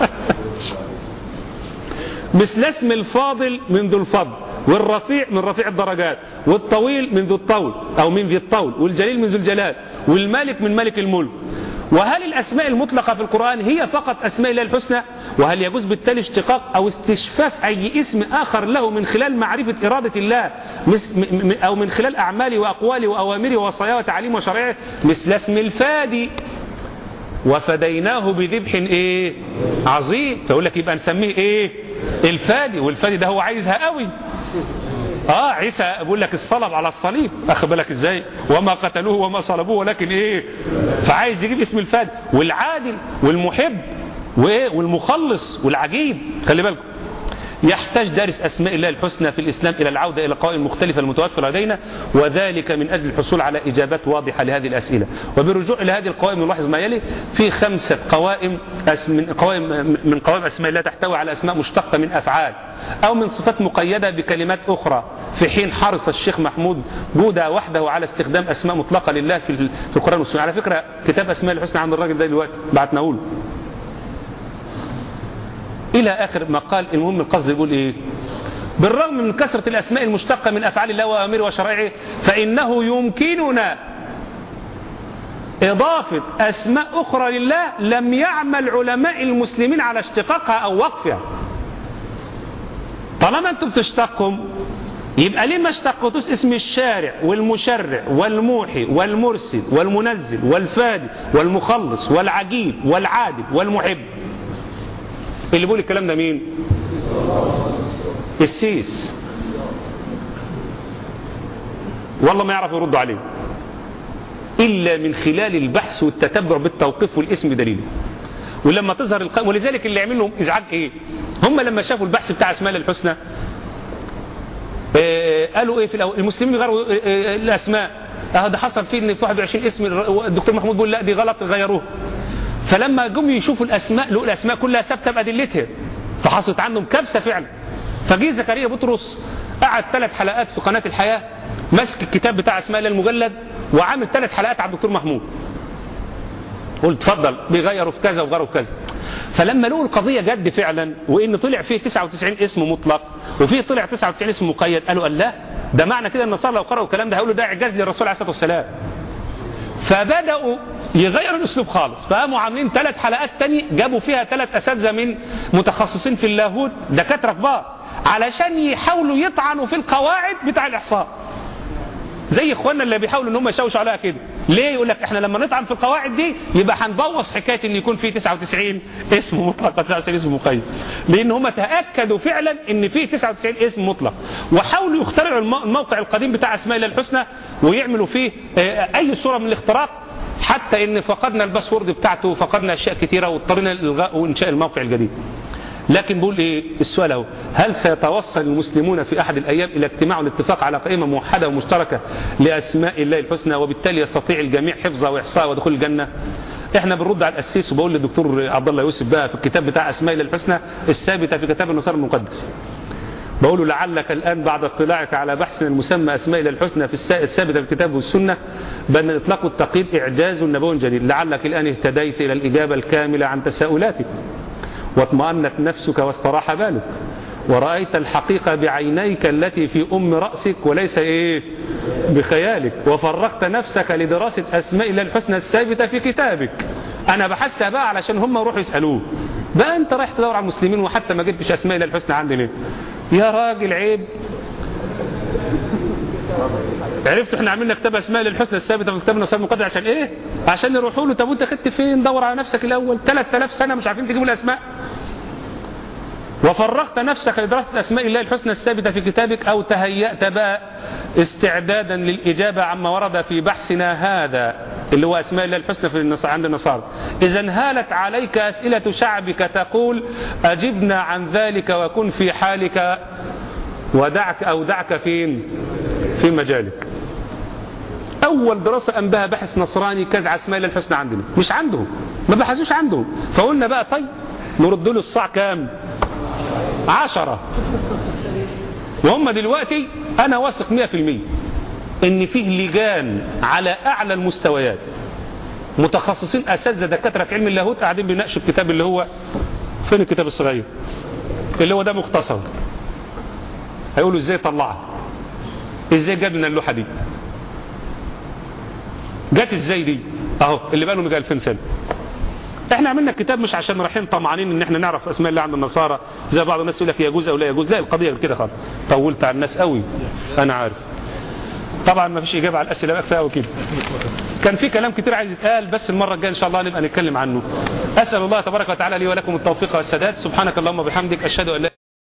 مثل اسم الفاضل من ذو الفضل والرفيع من رفيع الدرجات والطويل من ذو الطول أو من ذي الطول والجليل من ذو الجلال والملك من ملك الملك وهل الأسماء المطلقة في القرآن هي فقط أسماء الله الحسنى وهل يجوز بالتالي اشتقاق أو استشفاف أي اسم آخر له من خلال معرفة إرادة الله أو من خلال أعماله وأقواله وأوامره ووصاياه وتعليمه وشرائعه مثل اسم الفادي وفديناه بذبح ايه عظيم فيقول لك يبقى نسميه ايه الفادي والفادي ده هو عايزها قوي اه عيسى بيقول لك الصلب على الصليب اخد بالك ازاي وما قتلوه وما صلبوه ولكن ايه فعايز يجيب اسم الفادي والعادل والمحب وايه والمخلص والعجيب خلي بالكم يحتاج دارس أسماء الله الحسنى في الإسلام إلى العودة إلى قوائم مختلفة المتوفرة لدينا وذلك من أجل الحصول على إجابات واضحة لهذه الأسئلة وبالرجوع إلى هذه القوائم نلاحظ ما يلي في خمسة قوائم من قوائم من قوائم أسماء الله تحتوي على أسماء مشتقة من أفعال أو من صفات مقيدة بكلمات أخرى في حين حرص الشيخ محمود جودة وحده على استخدام أسماء مطلقة لله في القرآن والسنة على فكرة كتاب أسماء الحسنى عند الراجل ده دلوقتي بعتنا له إلى آخر ما قال المهم القصد يقول إيه بالرغم من كثرة الأسماء المشتقة من أفعال الله وأمره وشرائعه فإنه يمكننا إضافة أسماء أخرى لله لم يعمل علماء المسلمين على اشتقاقها أو وقفها طالما أنتم بتشتقهم يبقى ليه ما اشتقتوش اسم الشارع والمشرع والموحي والمرسل والمنزل والفادي والمخلص والعجيب والعادل والمحب اللي بيقول الكلام ده مين السيس والله ما يعرف يرد عليه إلا من خلال البحث والتتبع بالتوقيف والاسم دليله ولما تظهر القائمة ولذلك اللي يعمل لهم إزعاج إيه هم لما شافوا البحث بتاع اسماء الله الحسنى آه قالوا إيه في الأول المسلمين غيروا آه آه الأسماء اه ده حصل فيه ان في 21 اسم الدكتور محمود بيقول لا دي غلط غيروه فلما جم يشوفوا الأسماء لقوا الأسماء كلها ثابته بأدلتها فحصلت عنهم كبسة فعلا فجه زكريا بطرس قعد ثلاث حلقات في قناة الحياة ماسك الكتاب بتاع اسماء الله المجلد وعامل ثلاث حلقات على الدكتور محمود قلت اتفضل بيغيروا في كذا وغيروا في كذا فلما لقوا القضية جد فعلا وان طلع فيه 99 اسم مطلق وفيه طلع 99 اسم مقيد قالوا قال لا ده معنى كده النصارى لو قرأوا الكلام ده هيقولوا ده اعجاز للرسول عليه الصلاة والسلام فبدأوا يغيروا الاسلوب خالص فقاموا عاملين ثلاث حلقات تاني جابوا فيها ثلاث اساتذه من متخصصين في اللاهوت دكاتره كبار علشان يحاولوا يطعنوا في القواعد بتاع الاحصاء زي اخواننا اللي بيحاولوا ان هم يشوشوا عليها كده ليه يقول لك احنا لما نطعن في القواعد دي يبقى هنبوظ حكايه ان يكون في 99 اسم مطلق 99 اسم مقيد لان هم تاكدوا فعلا ان في 99 اسم مطلق وحاولوا يخترعوا الموقع القديم بتاع اسماء الله الحسنى ويعملوا فيه اي صوره من الاختراق حتى ان فقدنا الباسورد بتاعته وفقدنا اشياء كثيره واضطرينا لالغاء وانشاء الموقع الجديد لكن بقول ايه السؤال اهو هل سيتوصل المسلمون في احد الايام الى اجتماع والاتفاق على قائمه موحده ومشتركه لاسماء الله الحسنى وبالتالي يستطيع الجميع حفظها واحصائها ودخول الجنه احنا بنرد على القسيس وبقول للدكتور عبد الله يوسف بقى في الكتاب بتاع اسماء الله الحسنى الثابته في كتاب النصارى المقدس بقول له لعلك الآن بعد اطلاعك على بحث المسمى أسماء الله الحسنى في الثابتة في الكتاب والسنة بأن إطلاق التقييد إعجاز نبوي جديد لعلك الآن اهتديت إلى الإجابة الكاملة عن تساؤلاتك واطمأنت نفسك واستراح بالك ورأيت الحقيقة بعينيك التي في أم رأسك وليس إيه بخيالك وفرغت نفسك لدراسة أسماء الله الحسنى الثابتة في كتابك أنا بحثتها بقى علشان هم يروحوا يسألوه بقى أنت رايح تدور على المسلمين وحتى ما جبتش أسماء الله الحسنى عندي ليه يا راجل عيب عرفت احنا عملنا كتاب اسماء للحسنى الثابته في كتاب النصارى المقدس عشان ايه عشان يروحوا له طب وانت خدت فين دور على نفسك الاول 3000 سنه مش عارفين تجيبوا الاسماء وفرغت نفسك لدراسة أسماء الله الحسنى الثابتة في كتابك أو تهيأت بقى استعدادا للإجابة عما ورد في بحثنا هذا اللي هو أسماء الله الحسنى في النصارى عند النصارى إذا هالت عليك أسئلة شعبك تقول أجبنا عن ذلك وكن في حالك ودعك أو دعك فين في مجالك أول دراسة أنبها بحث نصراني كانت على أسماء الله الحسنى عندنا مش عندهم ما بحثوش عندهم فقلنا بقى طيب نرد له الصاع كام عشرة وهم دلوقتي أنا واثق مئة في المية إن فيه لجان على أعلى المستويات متخصصين أساتذة دكاترة في علم اللاهوت قاعدين بيناقشوا الكتاب اللي هو فين الكتاب الصغير اللي هو ده مختصر هيقولوا ازاي طلعها ازاي جاب لنا اللوحة دي جت ازاي دي اهو اللي بقى له 2000 سنه احنا عملنا الكتاب مش عشان رايحين طمعانين ان احنا نعرف اسماء الله عند النصارى زي بعض الناس يقول لك يجوز او لا يجوز لا القضيه كده خالص طولت على الناس قوي انا عارف طبعا ما فيش اجابه على الاسئله بقى كفايه قوي كده كان في كلام كتير عايز يتقال بس المره الجايه ان شاء الله نبقى نتكلم عنه اسال الله تبارك وتعالى لي ولكم التوفيق والسداد سبحانك اللهم وبحمدك اشهد ان لا